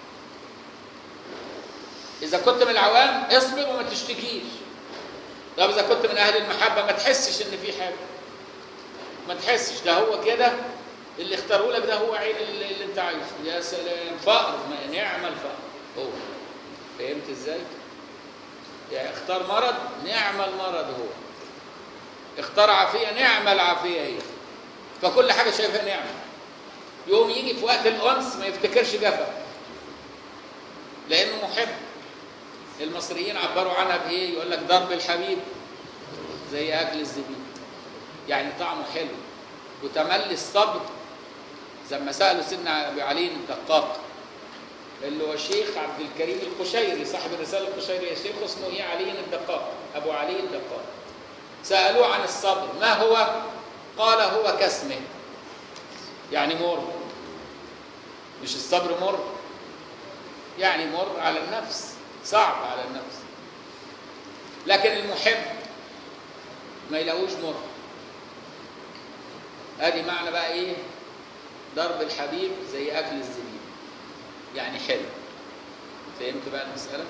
S1: اذا كنت من العوام اصبر وما تشتكيش طب اذا كنت من اهل المحبه ما تحسش ان في حاجه ما تحسش ده هو كده اللي اختاروا لك ده هو عين اللي, اللي انت عايزه يا سلام فقر ما نعم الفقر هو فهمت ازاي؟ يعني اختار مرض نعم المرض هو اختار عافيه نعم العافيه هي فكل حاجه شايفها نعمه يوم يجي في وقت الانس ما يفتكرش جفا لانه محب المصريين عبروا عنها بايه؟ يقول لك ضرب الحبيب زي اكل الزبيب يعني طعمه حلو وتملي الصبر زي ما سالوا سيدنا ابي علي الدقاق اللي هو الشيخ عبد الكريم القشيري صاحب الرساله القشيريه الشيخ اسمه ايه علي الدقاق ابو علي الدقاق سالوه عن الصبر ما هو قال هو كاسمه يعني مر مش الصبر مر يعني مر على النفس صعب على النفس لكن المحب ما يلاقوش مر ادي معنى بقى ايه ضرب الحبيب زي اكل الزبيب يعني حلو فهمت بقى المساله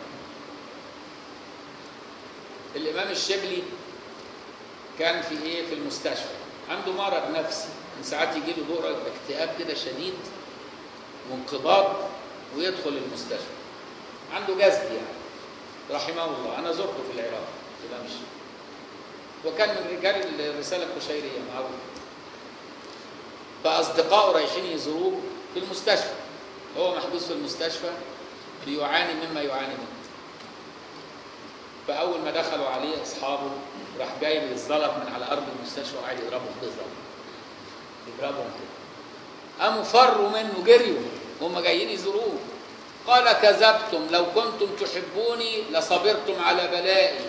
S1: الامام الشبلي كان في ايه في المستشفى عنده مرض نفسي من ساعات يجي له دور اكتئاب كده شديد وانقباض ويدخل المستشفى عنده جذب يعني رحمه الله انا زرته في العراق الامام الشبلي وكان من رجال الرساله القشيريه معروف فاصدقائه رايحين يزوروه في المستشفى هو محبوس في المستشفى بيعاني مما يعاني منه فاول ما دخلوا عليه اصحابه راح جايب الزلط من على ارض المستشفى وقاعد يضربهم بالزلط يضربهم كده قاموا فروا منه جريوا هم جايين يزوروه قال كذبتم لو كنتم تحبوني لصبرتم على بلائي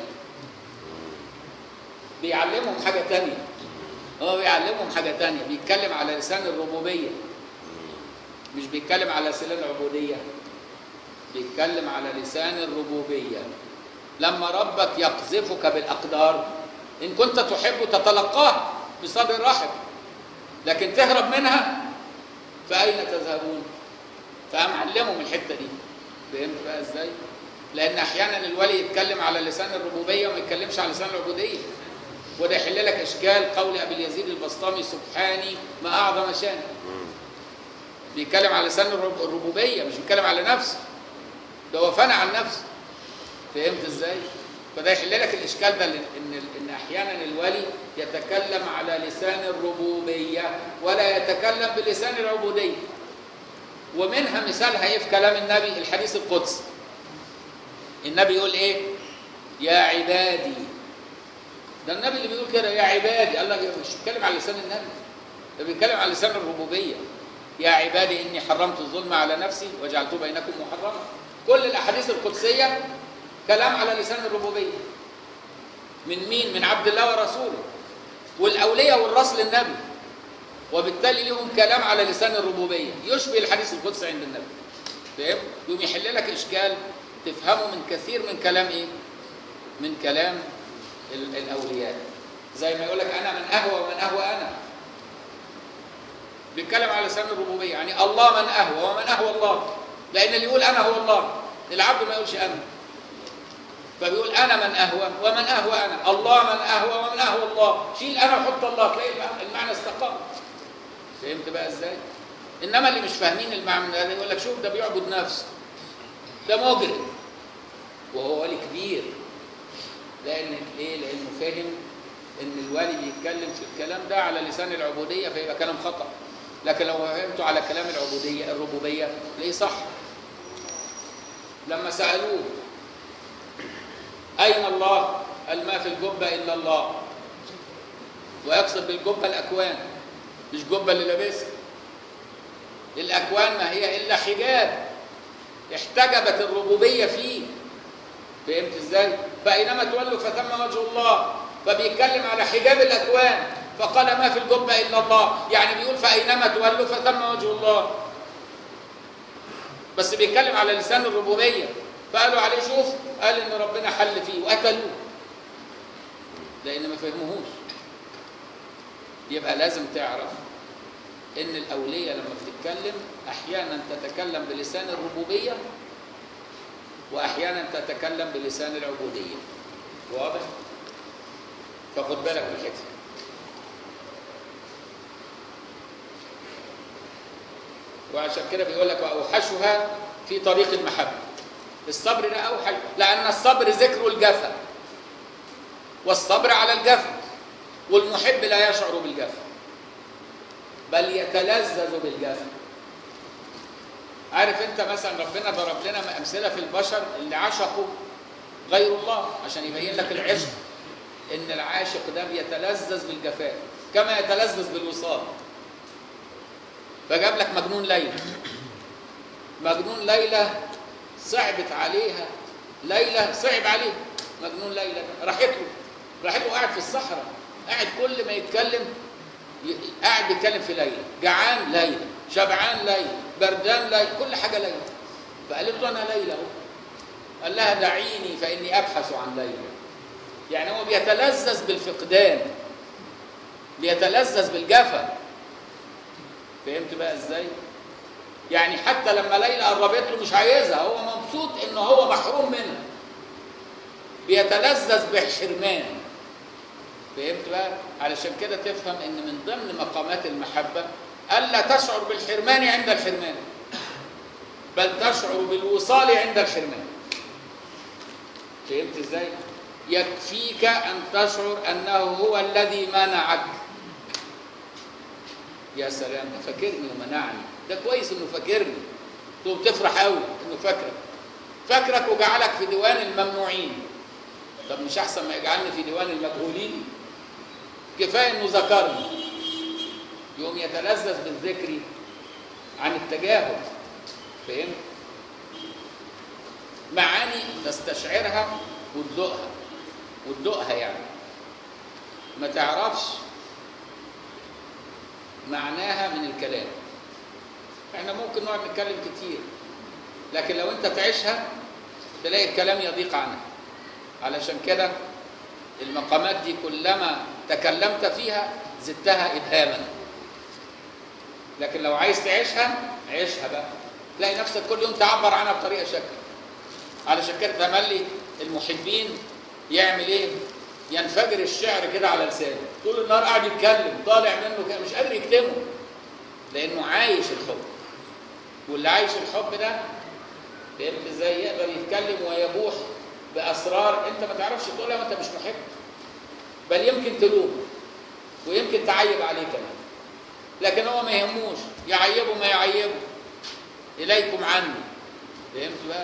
S1: بيعلمهم حاجة تانية هو بيعلمهم حاجة تانية بيتكلم على لسان الربوبية مش بيتكلم على لسان العبودية بيتكلم على لسان الربوبية لما ربك يقذفك بالأقدار إن كنت تحب تتلقاها بصدر رحب لكن تهرب منها فأين تذهبون؟ فقام علمهم الحتة دي فهمت بقى إزاي؟ لأن أحيانا الولي يتكلم على لسان الربوبية وما يتكلمش على لسان العبودية وده يحل لك إشكال قول أبي اليزيد البسطامي سبحاني ما أعظم شاني بيتكلم على لسان الرب- الربوبية مش بيتكلم على نفسه ده هو فنى عن نفسه فهمت ازاي؟ فده يحل لك الاشكال ده ان ان احيانا الولي يتكلم على لسان الربوبيه ولا يتكلم بلسان العبوديه. ومنها مثالها ايه في كلام النبي الحديث القدسي. النبي يقول ايه؟ يا عبادي ده النبي اللي بيقول كده يا عبادي الله مش بيتكلم على لسان النبي ده بيتكلم على لسان الربوبيه يا عبادي اني حرمت الظلم على نفسي وجعلته بينكم محرما كل الاحاديث القدسيه كلام على لسان الربوبيه من مين من عبد الله ورسوله والاولياء والرسل النبي وبالتالي لهم كلام على لسان الربوبيه يشبه الحديث القدسي عند النبي فاهم يقوم يحل لك اشكال تفهمه من كثير من كلام ايه من كلام ال- الاولياء زي ما يقول لك انا من اهوى ومن اهوى انا بيتكلم على لسان الربوبيه يعني الله من اهوى ومن اهوى الله لان اللي يقول انا هو الله العبد ما يقولش انا فبيقول انا من اهوى ومن اهوى انا الله من اهوى ومن اهوى الله شيل انا وحط الله تلاقي المعنى- المعنى استقام فهمت بقى ازاي انما اللي مش فاهمين المعنى ده يقول لك شوف ده بيعبد نفسه ده مجرم وهو ولي كبير لان ايه لانه فاهم ان الوالي بيتكلم في الكلام ده على لسان العبوديه فيبقى كلام خطا لكن لو فهمته على كلام العبوديه الربوبيه تلاقيه صح لما سالوه اين الله قال ما في الجبه الا الله ويقصد بالجبه الاكوان مش جبه اللي لابسها الاكوان ما هي الا حجاب احتجبت الربوبيه فيه فهمت ازاي فاينما تولوا فثم وجه الله فبيتكلم على حجاب الاكوان فقال ما في الجبه الا الله يعني بيقول فاينما تولوا فثم وجه الله بس بيتكلم على لسان الربوبيه فقالوا عليه شوف قال ان ربنا حل فيه وقتلوه لان ما فهموهوش يبقى لازم تعرف ان الاوليه لما بتتكلم احيانا تتكلم بلسان الربوبيه واحيانا تتكلم بلسان العبوديه واضح فخد بالك من الحكمه وعشان كده بيقول لك واوحشها في طريق المحبه الصبر ده اوحش لان الصبر ذكر الجفا والصبر على الجفا والمحب لا يشعر بالجفا بل يتلذذ بالجفا عارف انت مثلا ربنا ضرب لنا امثله في البشر اللي عشقوا غير الله عشان يبين لك العشق ان العاشق ده بيتلذذ بالجفاء كما يتلذذ بالوصال فجاب لك مجنون ليلى مجنون ليلى صعبت عليها ليلى صعب عليه مجنون ليلى ده راحت له راحت له قاعد في الصحراء قاعد كل ما يتكلم ي- قاعد بيتكلم في ليلى جعان ليلى شبعان ليلى بردان ليلى كل حاجه ليلى فقالت له انا ليلى اهو قال لها دعيني فاني ابحث عن ليلى يعني هو بيتلذذ بالفقدان بيتلذذ بالجفا فهمت بقى ازاي يعني حتى لما ليلى قربت له مش عايزها هو مبسوط ان هو محروم منها بيتلذذ بالحرمان فهمت بقى علشان كده تفهم ان من ضمن مقامات المحبه الا تشعر بالحرمان عند الحرمان بل تشعر بالوصال عند الحرمان فهمت ازاي يكفيك ان تشعر انه هو الذي منعك يا سلام ده فاكرني ومنعني ده كويس انه فاكرني تقوم تفرح قوي انه فاكرك فاكرك وجعلك في ديوان الممنوعين طب مش احسن ما يجعلني في ديوان المجهولين كفايه انه ذكرني يقوم يتلذذ بالذكر عن التجاهل فهمت معاني تستشعرها وتذوقها وتذوقها يعني ما تعرفش معناها من الكلام احنا ممكن نقعد نتكلم كتير لكن لو انت تعيشها تلاقي الكلام يضيق عنها علشان كده المقامات دي كلما تكلمت فيها زدتها ابهاما لكن لو عايز تعيشها عيشها بقى تلاقي نفسك كل يوم تعبر عنها بطريقه شكل علشان كده تملي المحبين يعمل ايه ينفجر الشعر كده على لسانه طول النهار قاعد يتكلم طالع منه كده مش قادر يكتمه لانه عايش الحب واللي عايش الحب ده فهمت ازاي يقدر يتكلم ويبوح باسرار انت ما تعرفش تقولها وانت مش محب بل يمكن تلوم ويمكن تعيب عليه كمان لكن هو ما يهموش يعيبه ما يعيبه اليكم عني فهمت بقى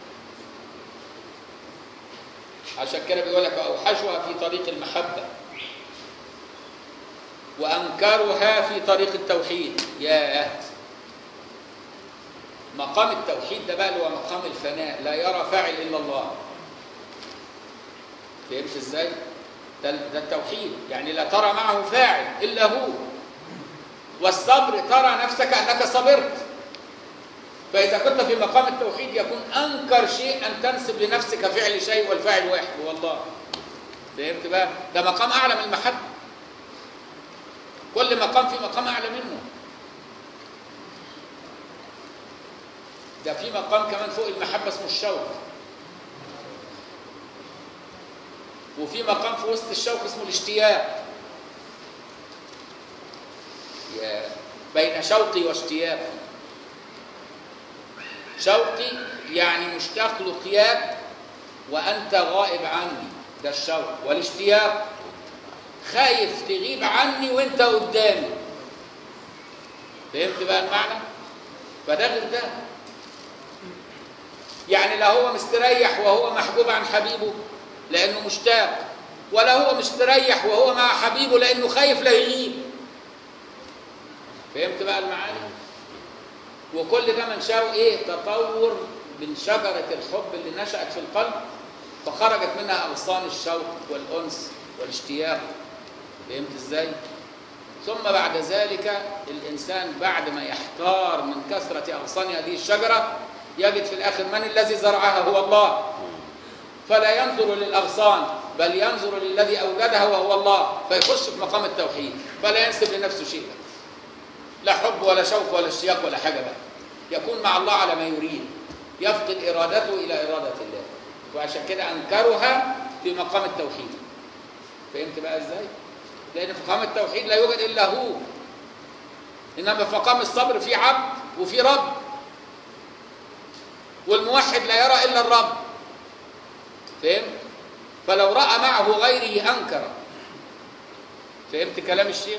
S1: عشان كده بيقول لك اوحشها في طريق المحبه وانكرها في طريق التوحيد ياه مقام التوحيد ده بقى اللي هو مقام الفناء لا يرى فاعل الا الله فهمت ازاي ده, ده التوحيد يعني لا ترى معه فاعل الا هو والصبر ترى نفسك انك صبرت فاذا كنت في مقام التوحيد يكون انكر شيء ان تنسب لنفسك فعل شيء والفاعل واحد هو الله فهمت بقى ده مقام اعلى من المحبه كل مقام في مقام اعلى منه ده في مقام كمان فوق المحبه اسمه الشوق وفي مقام في وسط الشوق اسمه الاشتياق يا بين شوقي واشتياقي شوقي يعني مشتاق لقياك وانت غائب عني ده الشوق والاشتياق خايف تغيب عني وانت قدامي فهمت بقى المعنى فده غير ده يعني لا هو مستريح وهو محبوب عن حبيبه لانه مشتاق ولا هو مستريح وهو مع حبيبه لانه خايف لا يغيب فهمت بقى المعاني وكل ده منشأه ايه تطور من شجرة الحب اللي نشأت في القلب فخرجت منها أغصان الشوق والأنس والاشتياق فهمت ازاي؟ ثم بعد ذلك الإنسان بعد ما يحتار من كثرة أغصان هذه الشجرة يجد في الآخر من الذي زرعها هو الله فلا ينظر للأغصان بل ينظر للذي أوجدها وهو الله فيخش في مقام التوحيد فلا ينسب لنفسه شيئا لا حب ولا شوق ولا اشتياق ولا حاجة بقى يكون مع الله على ما يريد يفقد إرادته إلى إرادة الله وعشان كده أنكرها في مقام التوحيد فهمت بقى إزاي؟ لأن في مقام التوحيد لا يوجد إلا هو إنما في مقام الصبر في عبد وفي رب والموحد لا يرى إلا الرب فهمت؟ فلو رأى معه غيره أنكر فهمت كلام الشيخ؟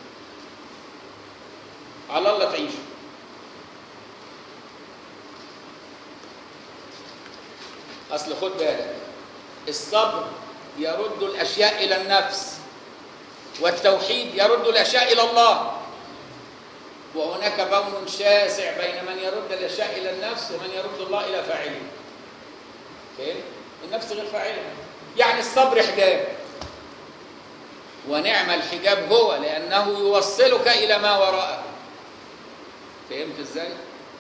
S1: على الله تعيشوا اصل خد بالك الصبر يرد الاشياء الى النفس والتوحيد يرد الاشياء الى الله وهناك بون شاسع بين من يرد الاشياء الى النفس ومن يرد الله الى فاعله فهمت النفس غير فاعله يعني الصبر حجاب ونعم الحجاب هو لانه يوصلك الى ما وراءه فهمت ازاي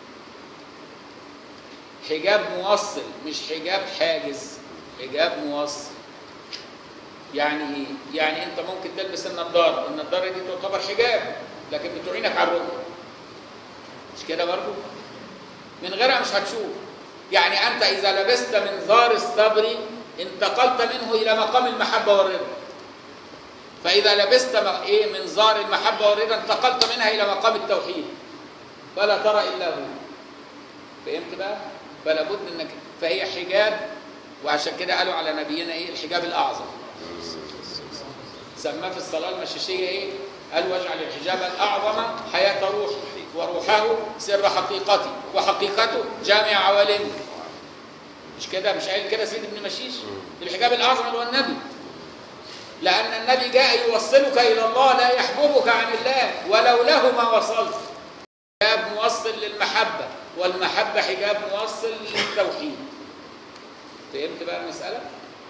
S1: حجاب موصل مش حجاب حاجز حجاب موصل يعني ايه يعني انت ممكن تلبس النضاره النضاره دي تعتبر حجاب لكن بتعينك على الرؤيه مش كده برضه من غيرها مش هتشوف يعني انت اذا لبست منظار الصبر انتقلت منه الى مقام المحبه والرضا فاذا لبست ايه منظار المحبه والرضا انتقلت منها الى مقام التوحيد فلا ترى الا هو فهمت بقى فلا بد انك فهي حجاب وعشان كده قالوا على نبينا ايه الحجاب الاعظم سماه في الصلاه المشيشيه ايه قال واجعل الحجاب الاعظم حياه روحي وروحه سر حقيقتي وحقيقته جامع عوالمي مش كده مش قايل كده سيد ابن مشيش الحجاب الاعظم اللي هو النبي لان النبي جاء يوصلك الى الله لا يحجبك عن الله ولولاه ما وصلت حجاب موصل للمحبه والمحبه حجاب موصل للتوحيد فهمت بقى المساله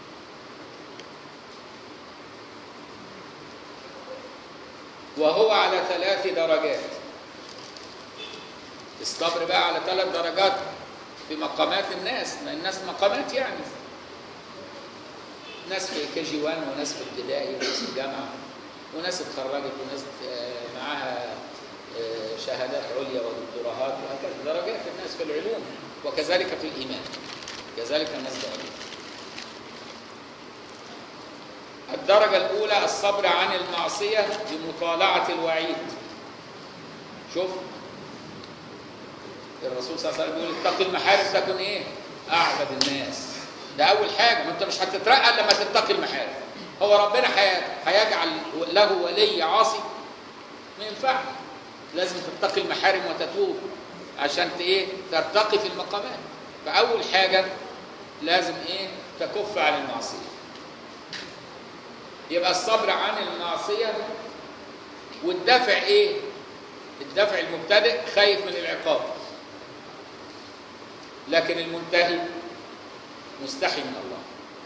S1: وهو على ثلاث درجات الصبر بقى على ثلاث درجات في مقامات الناس ما الناس مقامات يعني ناس في كي جي 1 وناس في ابتدائي وناس في جامعه وناس اتخرجت وناس آه، معاها آه، شهادات عليا ودكتوراهات وهكذا درجات الناس في العلوم وكذلك في الايمان كذلك الناس درجات الدرجة الأولى الصبر عن المعصية بمطالعة الوعيد شوف الرسول صلى الله عليه وسلم بيقول اتق المحارم تكن ايه؟ أعبد الناس ده أول حاجة ما أنت مش هتترقى إلا لما تتقي المحارم هو ربنا حي- هيجعل له ولي عاصي ما ينفعش لازم تتقي المحارم وتتوب عشان ت- ايه ترتقي في المقامات فأول حاجة لازم ايه تكف عن المعصية يبقى الصبر عن المعصية والدفع ايه الدفع المبتدئ خايف من العقاب لكن المنتهي مستحي من الله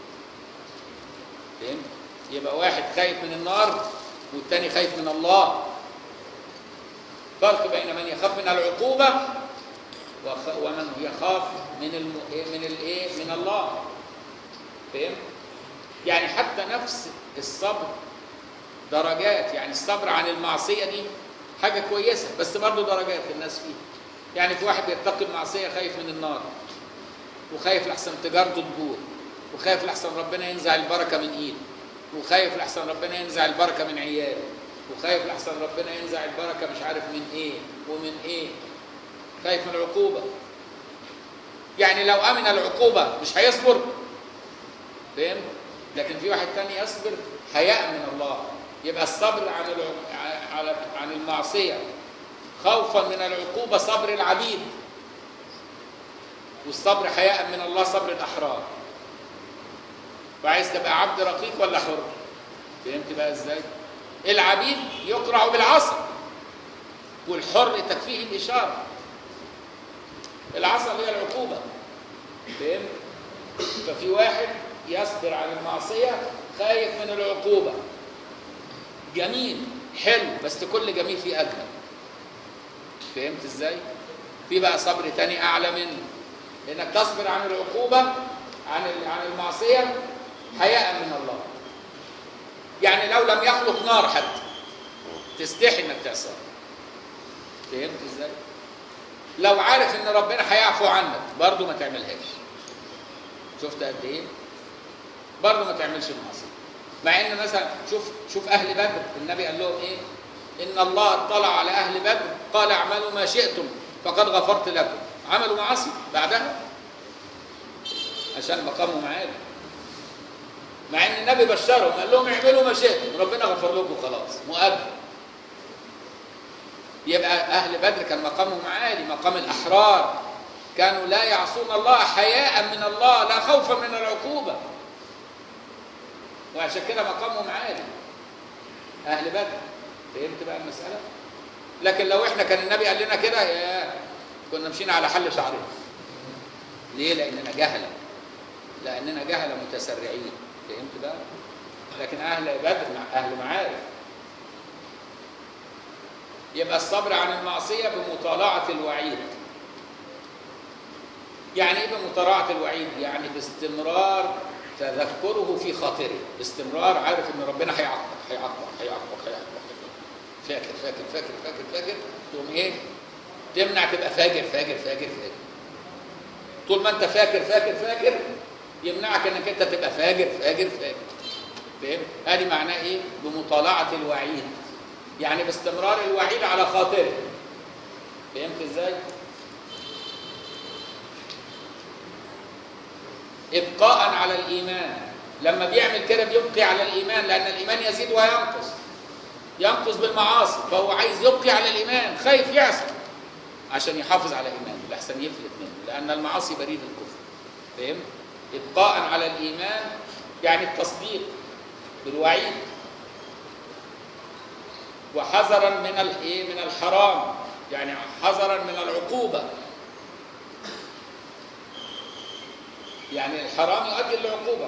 S1: فهمت يبقى واحد خايف من النار والتاني خايف من الله فرق بين من يخاف من العقوبة وخ- ومن يخاف من الم... إيه؟ من الايه من الله فهمت يعني حتى نفس الصبر درجات يعني الصبر عن المعصية دي حاجة كويسة بس برضه درجات الناس فيها يعني في واحد بيتقي المعصية خايف من النار وخايف لحسن تجارته تبور وخايف لحسن ربنا ينزع البركة من ايده وخايف لحسن ربنا ينزع البركة من عياله وخايف لحسن ربنا ينزع البركة مش عارف من ايه ومن ايه خايف من العقوبة يعني لو أمن العقوبة مش هيصبر فهمت؟ لكن في واحد تاني يصبر حياء من الله يبقى الصبر عن الع- على عن المعصية خوفا من العقوبة صبر العبيد والصبر حياء من الله صبر الأحرار وعايز تبقى عبد رقيق ولا حر فهمت بقى ازاي العبيد يقرع بالعصا والحر تكفيه الإشارة العصا اللي هي العقوبة فهمت ففي واحد يصبر عن المعصية خايف من العقوبة جميل حلو بس كل جميل فيه أجمل فهمت ازاي؟ في بقى صبر تاني أعلى منه إنك تصبر عن العقوبة عن ال- عن المعصية حياء من الله يعني لو لم يخلق نار حتى تستحي انك تعصى فهمت ازاي؟ لو عارف ان ربنا هيعفو عنك برضه ما تعملهاش شفت قد ايه؟ برضه ما تعملش المعصيه مع ان مثلا شوف شوف اهل بدر النبي قال لهم ايه؟ ان الله اطلع على اهل بدر قال اعملوا ما شئتم فقد غفرت لكم عملوا معاصي بعدها عشان مقامهم عالي مع ان النبي بشرهم قال لهم اعملوا ما شئتم ربنا غفر لكم خلاص مؤجل يبقى اهل بدر كان مقامهم عالي مقام الاحرار كانوا لا يعصون الله حياء من الله لا خوفا من العقوبه وعشان كده مقامهم عالي اهل بدر فهمت بقى المساله لكن لو احنا كان النبي قال لنا كده يا كنا مشينا على حل شعرنا ليه لاننا جهله لاننا جهله متسرعين فهمت بقى لكن اهل بدر مع اهل معارف يبقى الصبر عن المعصيه بمطالعه الوعيد يعني ايه بمطالعه الوعيد يعني باستمرار تذكره في خاطره باستمرار عارف ان ربنا هيعاقبك هيعاقبك هيعاقبك هيعاقبك فاكر فاكر فاكر فاكر فاكر تقوم ايه تمنع تبقى فاجر فاجر فاجر فاجر طول ما انت فاكر فاكر فاكر يمنعك انك انت تبقى فاجر فاجر فاجر فهمت؟ ادي معناه ايه؟ بمطالعه الوعيد يعني باستمرار الوعيد على خاطره فهمت ازاي؟ ابقاء على الايمان لما بيعمل كده بيبقي على الايمان لان الايمان يزيد وينقص ينقص بالمعاصي فهو عايز يبقي على الايمان خايف يعصي عشان يحافظ على ايمانه لحسن يفلت منه لان المعاصي بريد الكفر فهمت ابقاء على الايمان يعني التصديق بالوعيد وحذرا من الايه من الحرام يعني حذرا من العقوبه يعني الحرام يؤدي للعقوبه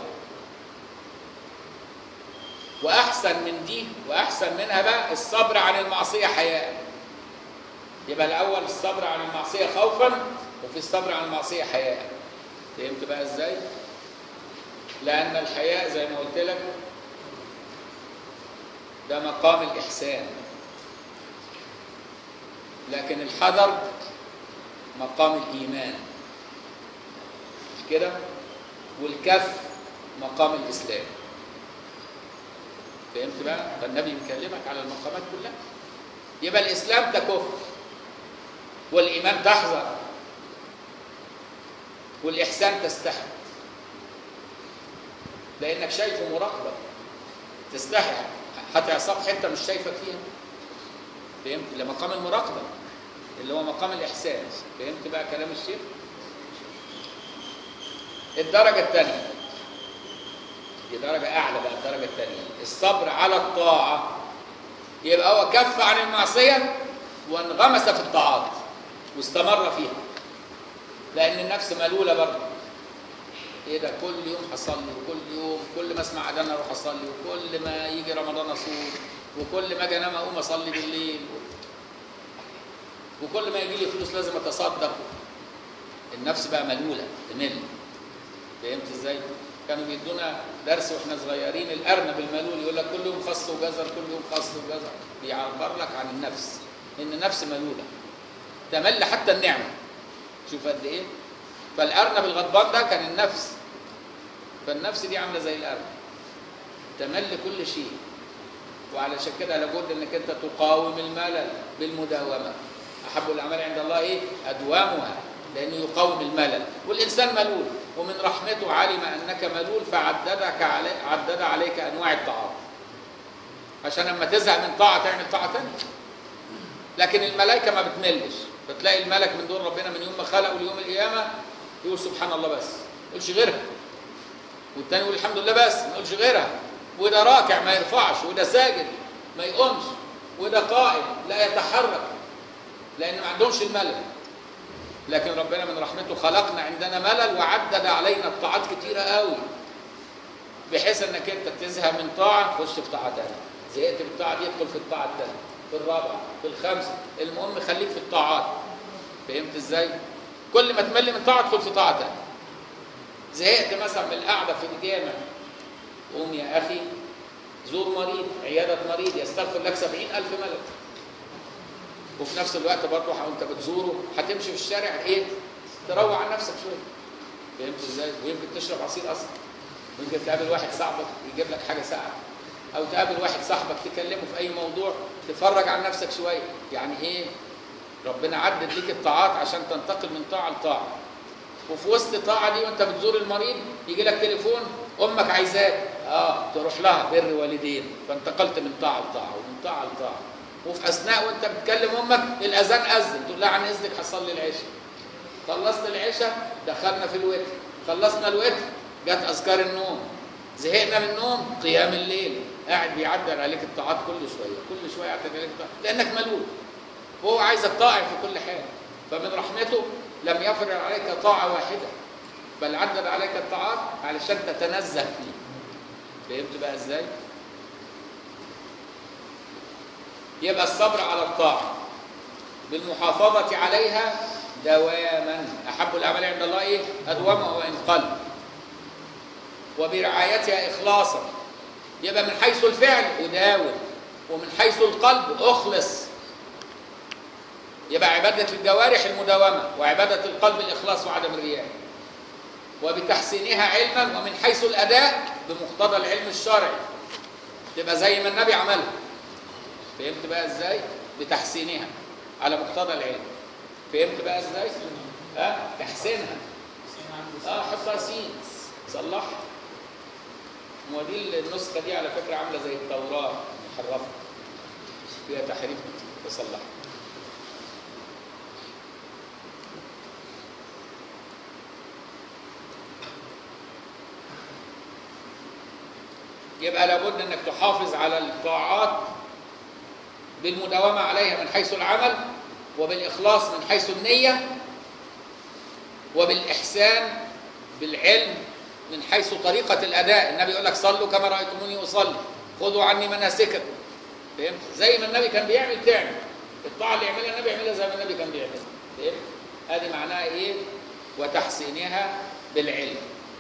S1: واحسن من دي واحسن منها بقى الصبر عن المعصيه حياء يبقى الاول الصبر عن المعصيه خوفا وفي الصبر عن المعصيه حياء فهمت بقى ازاي لان الحياء زي ما قلت لك ده مقام الاحسان لكن الحذر مقام الايمان مش كده والكف مقام الاسلام فهمت بقى فالنبي بيكلمك على المقامات كلها يبقى الاسلام تكف والايمان تحذر والاحسان تستحي لانك شايفه مراقبه تستحي هتعصب حته مش شايفك فيها فهمت لمقام المراقبه اللي هو مقام الاحسان فهمت بقى كلام الشيخ الدرجه الثانيه دي درجه اعلى بقى الدرجه الثانيه الصبر على الطاعه يبقى هو كف عن المعصيه وانغمس في الطاعات واستمر فيها لان النفس ملوله برضه ايه ده كل يوم هصلي وكل يوم كل ما اسمع اذان اروح اصلي وكل ما يجي رمضان اصوم وكل ما اجي انام اقوم اصلي بالليل وكل ما يجي لي فلوس لازم اتصدق النفس بقى ملوله تمل فهمت ازاي؟ كانوا بيدونا درس واحنا صغيرين الارنب الملول يقول لك كل يوم خص وجزر كل يوم خص وجزر بيعبر لك عن النفس ان النفس ملوله تمل حتى النعمه شوف قد ايه فالارنب الغضبان ده كان النفس فالنفس دي عامله زي الارنب تمل كل شيء وعلشان كده لابد انك انت تقاوم الملل بالمداومه احب الاعمال عند الله ايه ادوامها لانه يقاوم الملل والانسان ملول ومن رحمته علم انك ملول فعددك علي عدد عليك انواع الطاعات عشان لما تزهق من طاعه تعمل طاعه ثانيه لكن الملائكه ما بتملش فتلاقي الملك من دون ربنا من يوم ما خلقه ليوم القيامه يقول سبحان الله بس ما يقولش غيرها والتاني يقول الحمد لله بس ما يقولش غيرها وده راكع ما يرفعش وده ساجد ما يقومش وده قائم لا يتحرك لان ما عندهمش الملل لكن ربنا من رحمته خلقنا عندنا ملل وعدد علينا الطاعات كتيره قوي بحيث انك انت تزهق من طاعه تخش في طاعه ثانيه زهقت من الطاعه دي ادخل في الطاعه الثانيه في الرابعه في الخامسه المهم خليك في الطاعات فهمت ازاي كل ما تمل من طاعه تدخل في طاعه ثانيه زهقت مثلا من القعده في الجامع قوم يا اخي زور مريض عياده مريض يستغفر لك سبعين ألف ملك وفي نفس الوقت برضه وانت بتزوره هتمشي في الشارع ايه تروع عن نفسك شويه فهمت ازاي ويمكن تشرب عصير اصلا ويمكن تقابل واحد صاحبك يجيب لك حاجه ساقعه او تقابل واحد صاحبك تكلمه في اي موضوع تفرج عن نفسك شويه يعني ايه ربنا عدد ليك الطاعات عشان تنتقل من طاعه لطاعه وفي وسط الطاعه دي وانت بتزور المريض يجي لك تليفون امك عايزاك اه تروح لها بر والدين فانتقلت من طاعه لطاعه ومن طاعه لطاعه وفي اثناء وانت بتكلم امك الاذان اذن تقول لها عن اذنك هصلي العشاء خلصت العشاء دخلنا في الوتر خلصنا الوتر جت اذكار النوم زهقنا من النوم قيام الليل قاعد بيعدل عليك الطاعات كل شويه كل شويه يعدل عليك الطاعات لانك ملول وهو عايزك طائع في كل حاجه فمن رحمته لم يفرض عليك طاعه واحده بل عدد عليك الطاعات علشان تتنزه فيه فهمت بقى ازاي؟ يبقى الصبر على الطاعة بالمحافظة عليها دواما أحب الأعمال عند الله إيه؟ أدومه وإن قل وبرعايتها إخلاصا يبقى من حيث الفعل أداوم ومن حيث القلب أخلص يبقى عبادة الجوارح المداومة وعبادة القلب الإخلاص وعدم الرياء وبتحسينها علما ومن حيث الأداء بمقتضى العلم الشرعي تبقى زي ما النبي عملها فهمت بقى ازاي بتحسينها على مقتضى العلم فهمت بقى ازاي ها أه؟ تحسينها اه حطها سين صلحها ودي النسخه دي على فكره عامله زي التوراه محرفه فيها تحريف تصلحها يبقى لابد انك تحافظ على الطاعات بالمداومه عليها من حيث العمل وبالاخلاص من حيث النيه وبالاحسان بالعلم من حيث طريقه الاداء النبي يقول لك صلوا كما رايتموني اصلي خذوا عني مناسككم فهمت زي ما النبي كان بيعمل تعمل الطاعه اللي يعملها النبي يعملها زي ما النبي كان بيعملها فهمت هذه معناها ايه وتحسينها بالعلم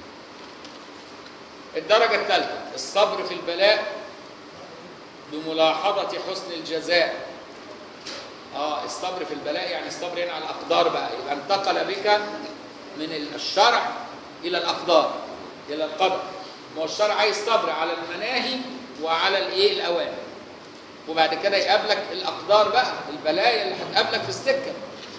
S1: الدرجة الثالثة الصبر في البلاء بملاحظة حسن الجزاء اه الصبر في البلاء يعني الصبر هنا على الأقدار بقى يبقى انتقل بك من الشرع إلى الأقدار إلى القدر ما هو الشرع عايز صبر على المناهي وعلى الايه الأوامر وبعد كده يقابلك الأقدار بقى البلايا اللي هتقابلك في السكة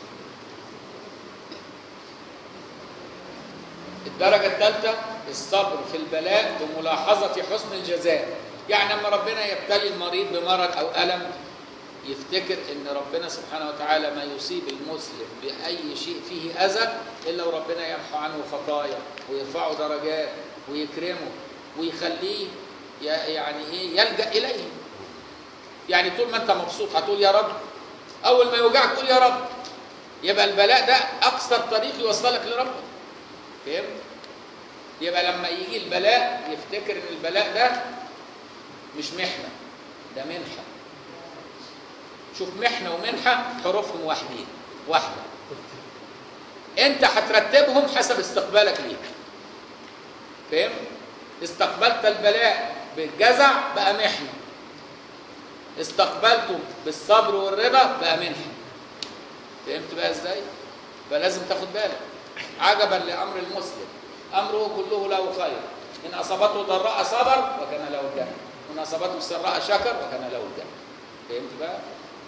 S1: الدرجة الثالثة الصبر في البلاء بملاحظة حسن الجزاء يعني لما ربنا يبتلي المريض بمرض أو ألم يفتكر ان ربنا سبحانه وتعالى ما يصيب المسلم باي شيء فيه اذى الا وربنا يمحو عنه خطايا ويرفعه درجات ويكرمه ويخليه يعني ايه يلجا اليه يعني طول ما انت مبسوط هتقول يا رب اول ما يوجعك قول يا رب يبقى البلاء ده اكثر طريق يوصلك لربك فهمت يبقى لما يجي البلاء يفتكر ان البلاء ده مش محنه ده منحه شوف محنه ومنحه حروفهم واحدين واحده انت هترتبهم حسب استقبالك ليه فهم استقبلت البلاء بالجزع بقى محنه استقبلته بالصبر والرضا بقى منحه فهمت بقى ازاي فلازم تاخد بالك عجبا لامر المسلم امره كله له خير ان اصابته ضراء صبر وكان له الجنه وان اصابته سراء شكر وكان له الجنه فهمت بقى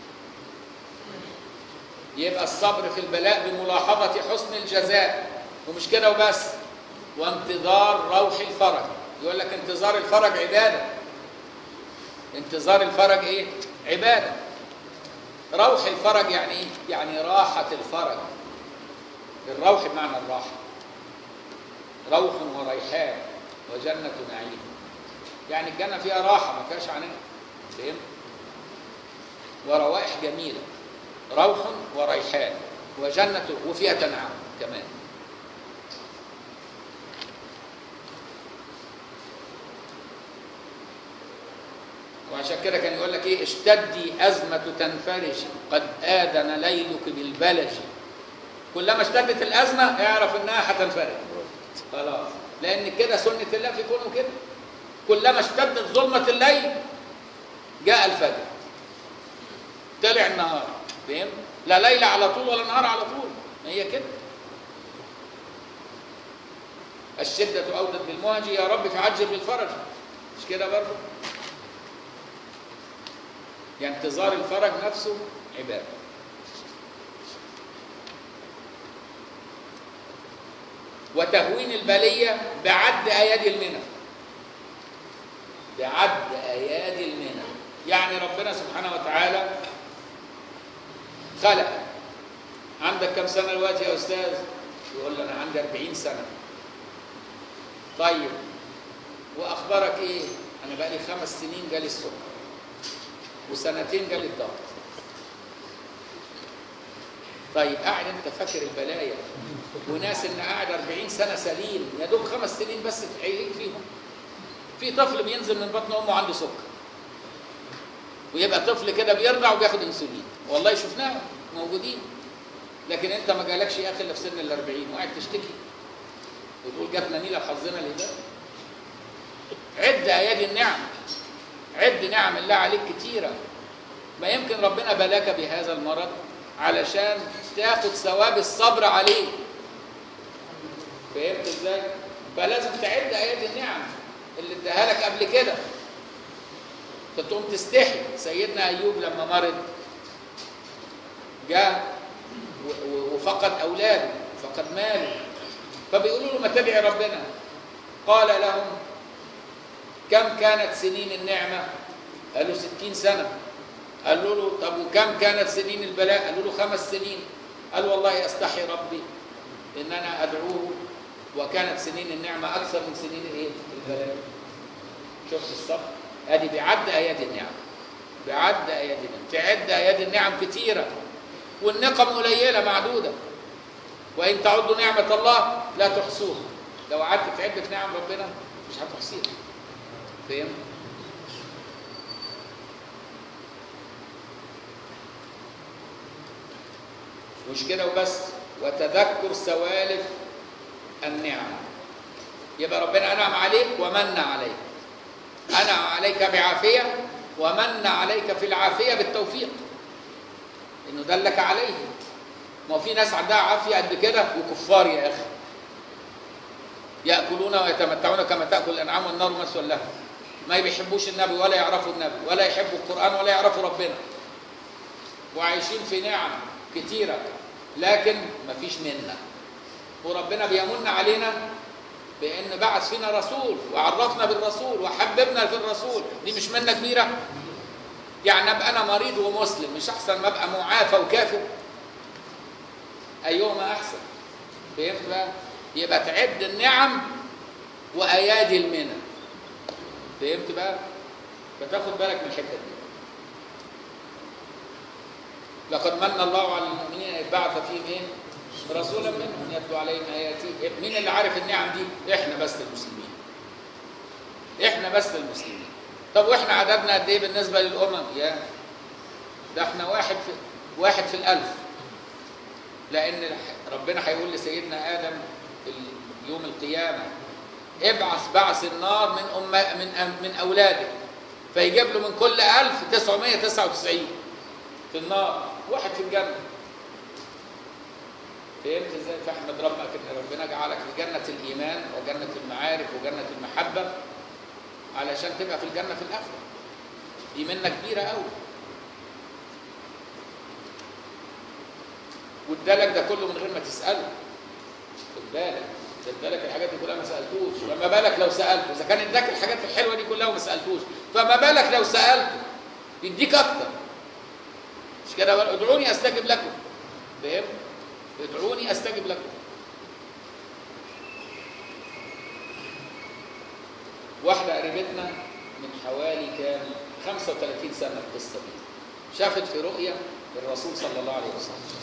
S1: يبقى الصبر في البلاء بملاحظة حسن الجزاء ومش كده وبس وانتظار روح الفرج يقول لك انتظار الفرج عبادة انتظار الفرج ايه عبادة روح الفرج يعني ايه يعني راحة الفرج الروح بمعنى الراحة روح وريحان وجنة نعيم يعني الجنة فيها راحة ما فيهاش عنها فهمت وروائح جميلة روح وريحان وجنة وفيها تنعم كمان وعشان كده كان يقول لك ايه اشتدي أزمة تنفرجي قد آذن ليلك بالبلج كلما اشتدت الأزمة اعرف انها هتنفرج خلاص لأن كده سنة الله في كونه كده كلما اشتدت ظلمة الليل جاء الفجر طلع النهار فهم؟ لا ليل على طول ولا نهار على طول ما هي كده الشدة أودت بالمهج يا رب فعجل بالفرج مش كده برضه يعني انتظار الفرج نفسه عبادة وتهوين البلية بعد أيادي المنى بعد أيادي المنى يعني ربنا سبحانه وتعالى خلق عندك كم سنة دلوقتي يا أستاذ؟ يقول له أنا عندي 40 سنة طيب وأخبارك إيه؟ أنا بقالي خمس سنين جالي السكر وسنتين جالي الضغط طيب قاعد أنت فاكر البلايا وناس إن قاعد 40 سنة سليم يا دوب خمس سنين بس تعيش فيهم في طفل بينزل من بطن أمه عنده سكر ويبقى طفل كده بيرضع وبياخد انسولين والله شفناهم موجودين لكن انت ما جالكش يا اخي الا في سن ال 40 وقاعد تشتكي وتقول جاتنا نيله حظنا الهدايه عد ايادي النعم عد نعم الله عليك كتيره ما يمكن ربنا بلاك بهذا المرض علشان تاخد ثواب الصبر عليه فهمت ازاي؟ فلازم تعد ايادي النعم اللي اداها لك قبل كده فتقوم تستحي سيدنا ايوب لما مرض جاء وفقد اولاده فقد ماله فبيقولوا له ما تدعي ربنا قال لهم كم كانت سنين النعمه قالوا ستين سنه قالوا له طب وكم كانت سنين البلاء قالوا له خمس سنين قال والله استحي ربي ان انا ادعوه وكانت سنين النعمه اكثر من سنين الايه البلاء شفت الصبر ادي بيعد ايات النعم بيعد ايات النعم تعد ايات النعم كتيره والنقم قليله معدوده وان تعدوا نعمه الله لا تحصوها لو قعدت تعد في نعم ربنا مش هتحصيها فهمت مش كده وبس وتذكر سوالف النعم يبقى ربنا انعم عليك ومن عليك انعم عليك بعافيه ومن عليك في العافيه بالتوفيق انه دلك عليه ما هو في ناس عندها عافيه قد كده وكفار يا اخي ياكلون ويتمتعون كما تاكل الانعام والنار مثوى لهم ما بيحبوش النبي ولا يعرفوا النبي ولا يحبوا القران ولا يعرفوا ربنا وعايشين في نعم كتيره لكن مفيش منا وربنا بيمن علينا بان بعث فينا رسول وعرفنا بالرسول وحببنا في الرسول دي مش منه كبيره يعني ابقى انا مريض ومسلم مش احسن ما ابقى معافى وكافر ايهما احسن فهمت بقى يبقى تعد النعم وايادي المنى فهمت بقى فتاخد بالك من الحته دي لقد من الله على المؤمنين إذ بعث فيهم ايه؟ رسولا منهم يتلو عليهم اياته مين اللي عارف النعم دي؟ احنا بس المسلمين. احنا بس المسلمين. طب واحنا عددنا قد ايه بالنسبه للامم؟ يا ده احنا واحد في واحد في الالف. لان ربنا هيقول لسيدنا ادم في يوم القيامه ابعث بعث النار من أم من أم من اولاده فيجيب له من كل 1999 في النار واحد في الجنة فهمت ازاي فاحمد ربك ان ربنا جعلك في جنة الإيمان وجنة المعارف وجنة المحبة علشان تبقى في الجنة في الآخرة دي منة كبيرة قوي وادالك ده كله من غير ما تسأله خد بالك ادالك الحاجات دي كلها ما سألتوش فما بالك لو سألته إذا كان اداك الحاجات الحلوة دي كلها وما سألتوش فما بالك لو سألته يديك أكتر مش كده ادعوني استجب لكم فاهم ادعوني استجب لكم واحده قريبتنا من حوالي كام 35 سنه القصه دي شافت في رؤيه الرسول صلى الله عليه وسلم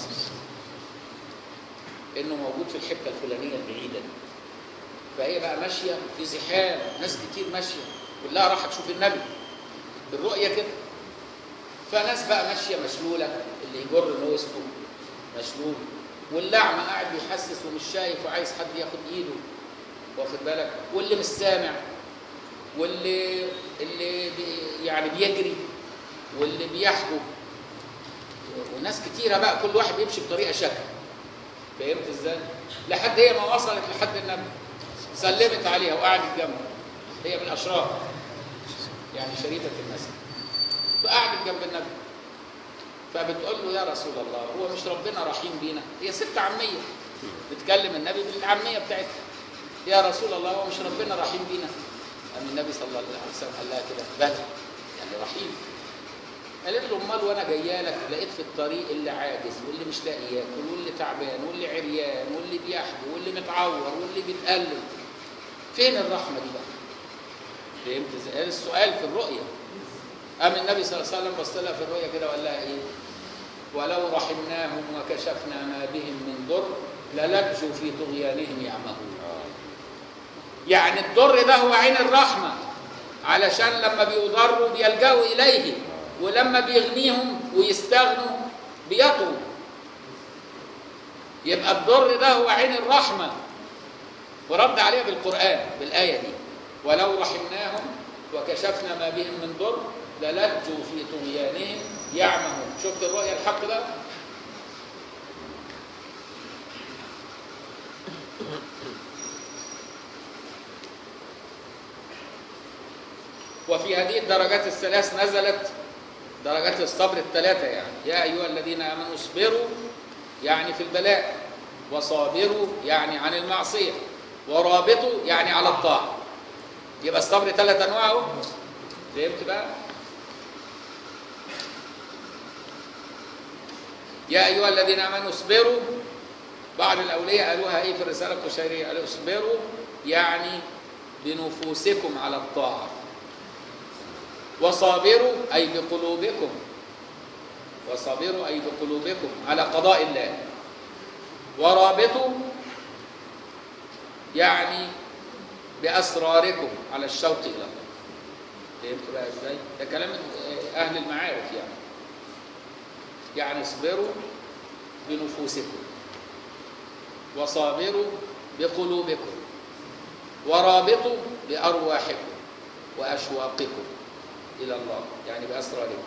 S1: انه موجود في الحته الفلانيه البعيده دي فهي بقى ماشيه في زحام ناس كتير ماشيه كلها راحت تشوف النبي بالرؤيه كده فناس بقى ماشيه مشلوله اللي يجر نوسته مشلول واللعمه قاعد بيحسس ومش شايف وعايز حد ياخد ايده واخد بالك واللي مش سامع واللي اللي بي يعني بيجري واللي بيحجب وناس كتيره بقى كل واحد بيمشي بطريقه شكل فهمت ازاي؟ لحد هي ما وصلت لحد النبي سلمت عليها وقعدت جنبه هي من الاشراف يعني شريفه المسجد فقعدت جنب النبي فبتقول له يا رسول الله هو مش ربنا رحيم بينا هي ست عميه بتكلم النبي بالعاميه بتاعتها يا رسول الله هو مش ربنا رحيم بينا قام النبي صلى الله عليه وسلم قال لها كده بلى يعني رحيم قالت له امال وانا جايه لك لقيت في الطريق اللي عاجز واللي مش لاقي ياكل واللي تعبان واللي عريان واللي بيحبو واللي متعور واللي بيتقلب فين الرحمه دي بقى؟ فهمت ازاي؟ السؤال في الرؤيه قام النبي صلى الله عليه وسلم بص لها في الرؤيا كده وقال لها ايه؟ ولو رحمناهم وكشفنا ما بهم من ضر للجوا في طغيانهم يعمهون. يعني الضر ده هو عين الرحمه علشان لما بيضروا بيلجأوا اليه ولما بيغنيهم ويستغنوا بيطغوا. يبقى الضر ده هو عين الرحمه ورد عليها بالقران بالايه دي ولو رحمناهم وكشفنا ما بهم من ضر للجوا في طغيانهم يعمهون شفت الرؤيا الحق ده وفي هذه الدرجات الثلاث نزلت درجات الصبر الثلاثة يعني يا أيها الذين آمنوا اصبروا يعني في البلاء وصابروا يعني عن المعصية ورابطوا يعني على الطاعة يبقى الصبر ثلاث أنواع أهو فهمت بقى؟ يا أيها الذين آمنوا اصبروا بعض الأولياء قالوها إيه في الرسالة القشيرية قالوا اصبروا يعني بنفوسكم على الطاعة وصابروا أي بقلوبكم وصابروا أي بقلوبكم على قضاء الله ورابطوا يعني بأسراركم على الشوق إلى الله فهمت بقى إزاي؟ ده كلام أهل المعارف يعني يعني اصبروا بنفوسكم وصابروا بقلوبكم ورابطوا بأرواحكم وأشواقكم إلى الله يعني بأسراركم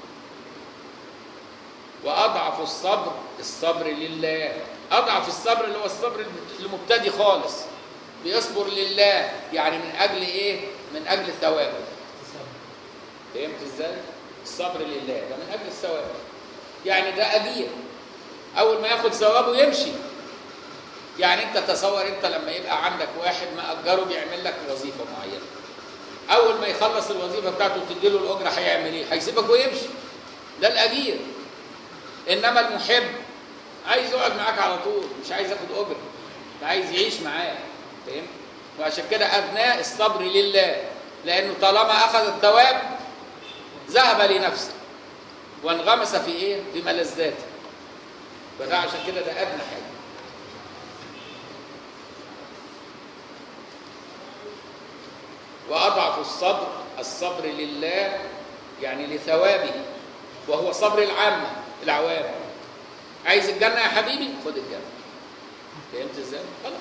S1: وأضعف الصبر الصبر لله أضعف الصبر اللي هو الصبر المبتدي خالص بيصبر لله يعني من أجل إيه؟ من أجل الثواب فهمت إزاي؟ الصبر لله ده من أجل الثواب يعني ده أجير أول ما ياخد ثوابه يمشي يعني أنت تصور أنت لما يبقى عندك واحد مأجره بيعمل لك وظيفة معينة أول ما يخلص الوظيفة بتاعته وتدي له الأجرة هيعمل إيه؟ هيسيبك ويمشي ده الأجير إنما المحب عايز يقعد معاك على طول مش عايز ياخد أجرة ده عايز يعيش معاك فاهم؟ وعشان كده أبناء الصبر لله لأنه طالما أخذ الثواب ذهب لنفسه وانغمس في إيه؟ في ملذاته فده عشان كده ده أدنى حاجة وأضعف الصبر الصبر لله يعني لثوابه وهو صبر العامة العوام عايز الجنة يا حبيبي خد الجنة فهمت ازاي؟ خلاص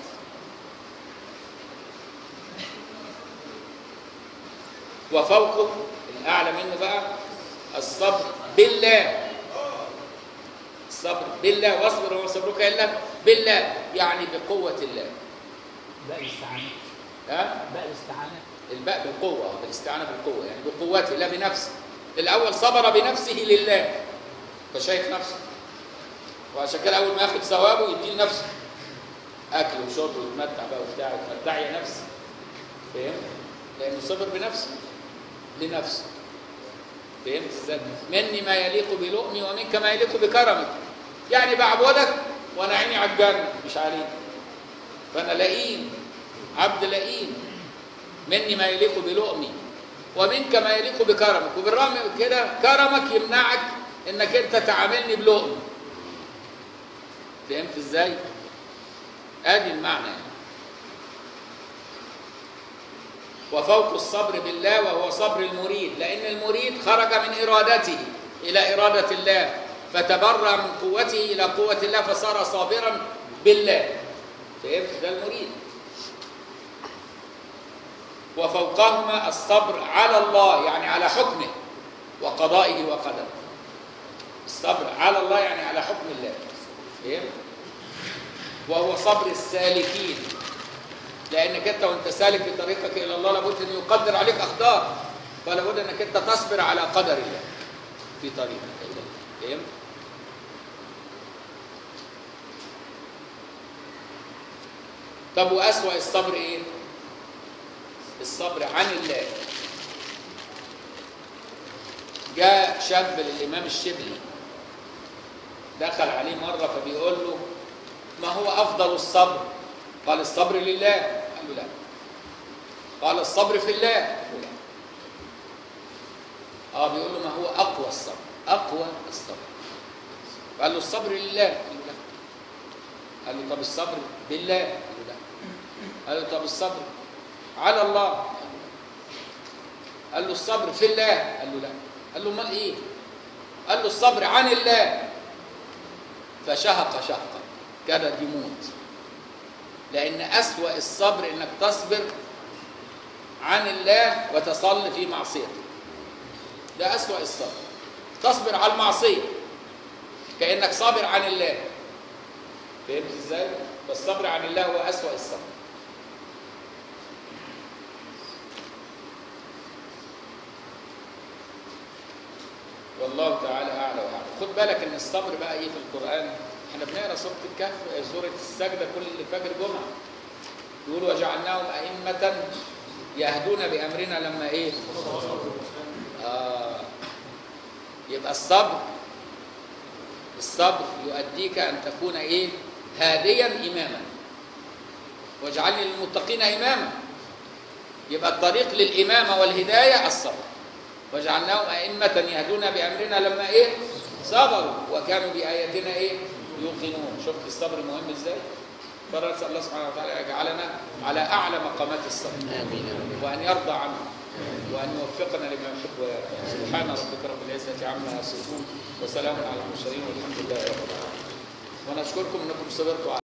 S1: وفوقه الأعلى منه بقى الصبر بالله الصبر بالله واصبر وما صبرك إلا بالله يعني بقوة الله
S2: باء الاستعانة
S1: ها؟
S2: باء الاستعانة
S1: الباء بالقوة بالاستعانة بالقوة يعني بقوته لا بنفسه الأول صبر بنفسه لله فشايف نفسه وعشان كده أول ما ياخد ثوابه يديه لنفسه أكل وشرب ويتمتع بقى وبتاع يتمتع يا نفسي فاهم؟ لأنه صبر بنفسه لنفسه فهمت ازاي؟ مني ما يليق بلؤمي ومنك ما يليق بكرمك يعني بعبدك وأنا عيني على الجنة مش عليك فأنا لئيم عبد لئيم مني ما يليق بلؤمي ومنك ما يليق بكرمك وبالرغم من كده كرمك يمنعك انك انت تعاملني بلؤم فهمت ازاي ادي المعنى يعني. وفوق الصبر بالله وهو صبر المريد لان المريد خرج من ارادته الى اراده الله فتبرع من قوته الى قوه الله فصار صابرا بالله فهمت ده المريد وفوقهما الصبر على الله يعني على حكمه وقضائه وقدره الصبر على الله يعني على حكم الله فهمت وهو صبر السالكين لانك انت وانت سالك في طريقك الى الله لابد ان يقدر عليك اقدار فلا بد انك انت تصبر على قدر الله في طريقك الى الله فهمت طب واسوا الصبر ايه الصبر عن الله جاء شاب للإمام الشبلي دخل عليه مرة فبيقول له ما هو أفضل الصبر قال الصبر لله قال له لا قال الصبر في الله قال له لا اه بيقول له ما هو أقوى الصبر أقوى الصبر قال له الصبر لله قال له لا قال له طب الصبر بالله قال له لا قال له طب الصبر على الله قال له الصبر في الله قال له لا قال له امال ايه قال له الصبر عن الله فشهق شهقا كاد يموت لان اسوا الصبر انك تصبر عن الله وتصل في معصيته ده اسوا الصبر تصبر على المعصيه كانك صابر عن الله فهمت ازاي فالصبر عن الله هو اسوا الصبر والله تعالى اعلى واعلم خد بالك ان الصبر بقى ايه في القران احنا بنقرا سوره الكهف سوره السجده كل فجر جمعه يقول وجعلناهم ائمه يهدون بامرنا لما ايه آه يبقى الصبر الصبر يؤديك ان تكون ايه هاديا اماما واجعلني للمتقين اماما يبقى الطريق للإمامة والهداية الصبر وجعلناهم أئمة يهدون بأمرنا لما إيه صبروا وكانوا بآياتنا إيه يوقنون شفت الصبر مهم إزاي فنسأل الله سبحانه وتعالى يجعلنا على أعلى مقامات الصبر
S3: آمين
S1: وأن يرضى عنه وأن يوفقنا لما يحب ويرضى سبحان ربك رب العزة عما يصفون وسلام على المرسلين والحمد لله رب العالمين ونشكركم أنكم صبرتوا على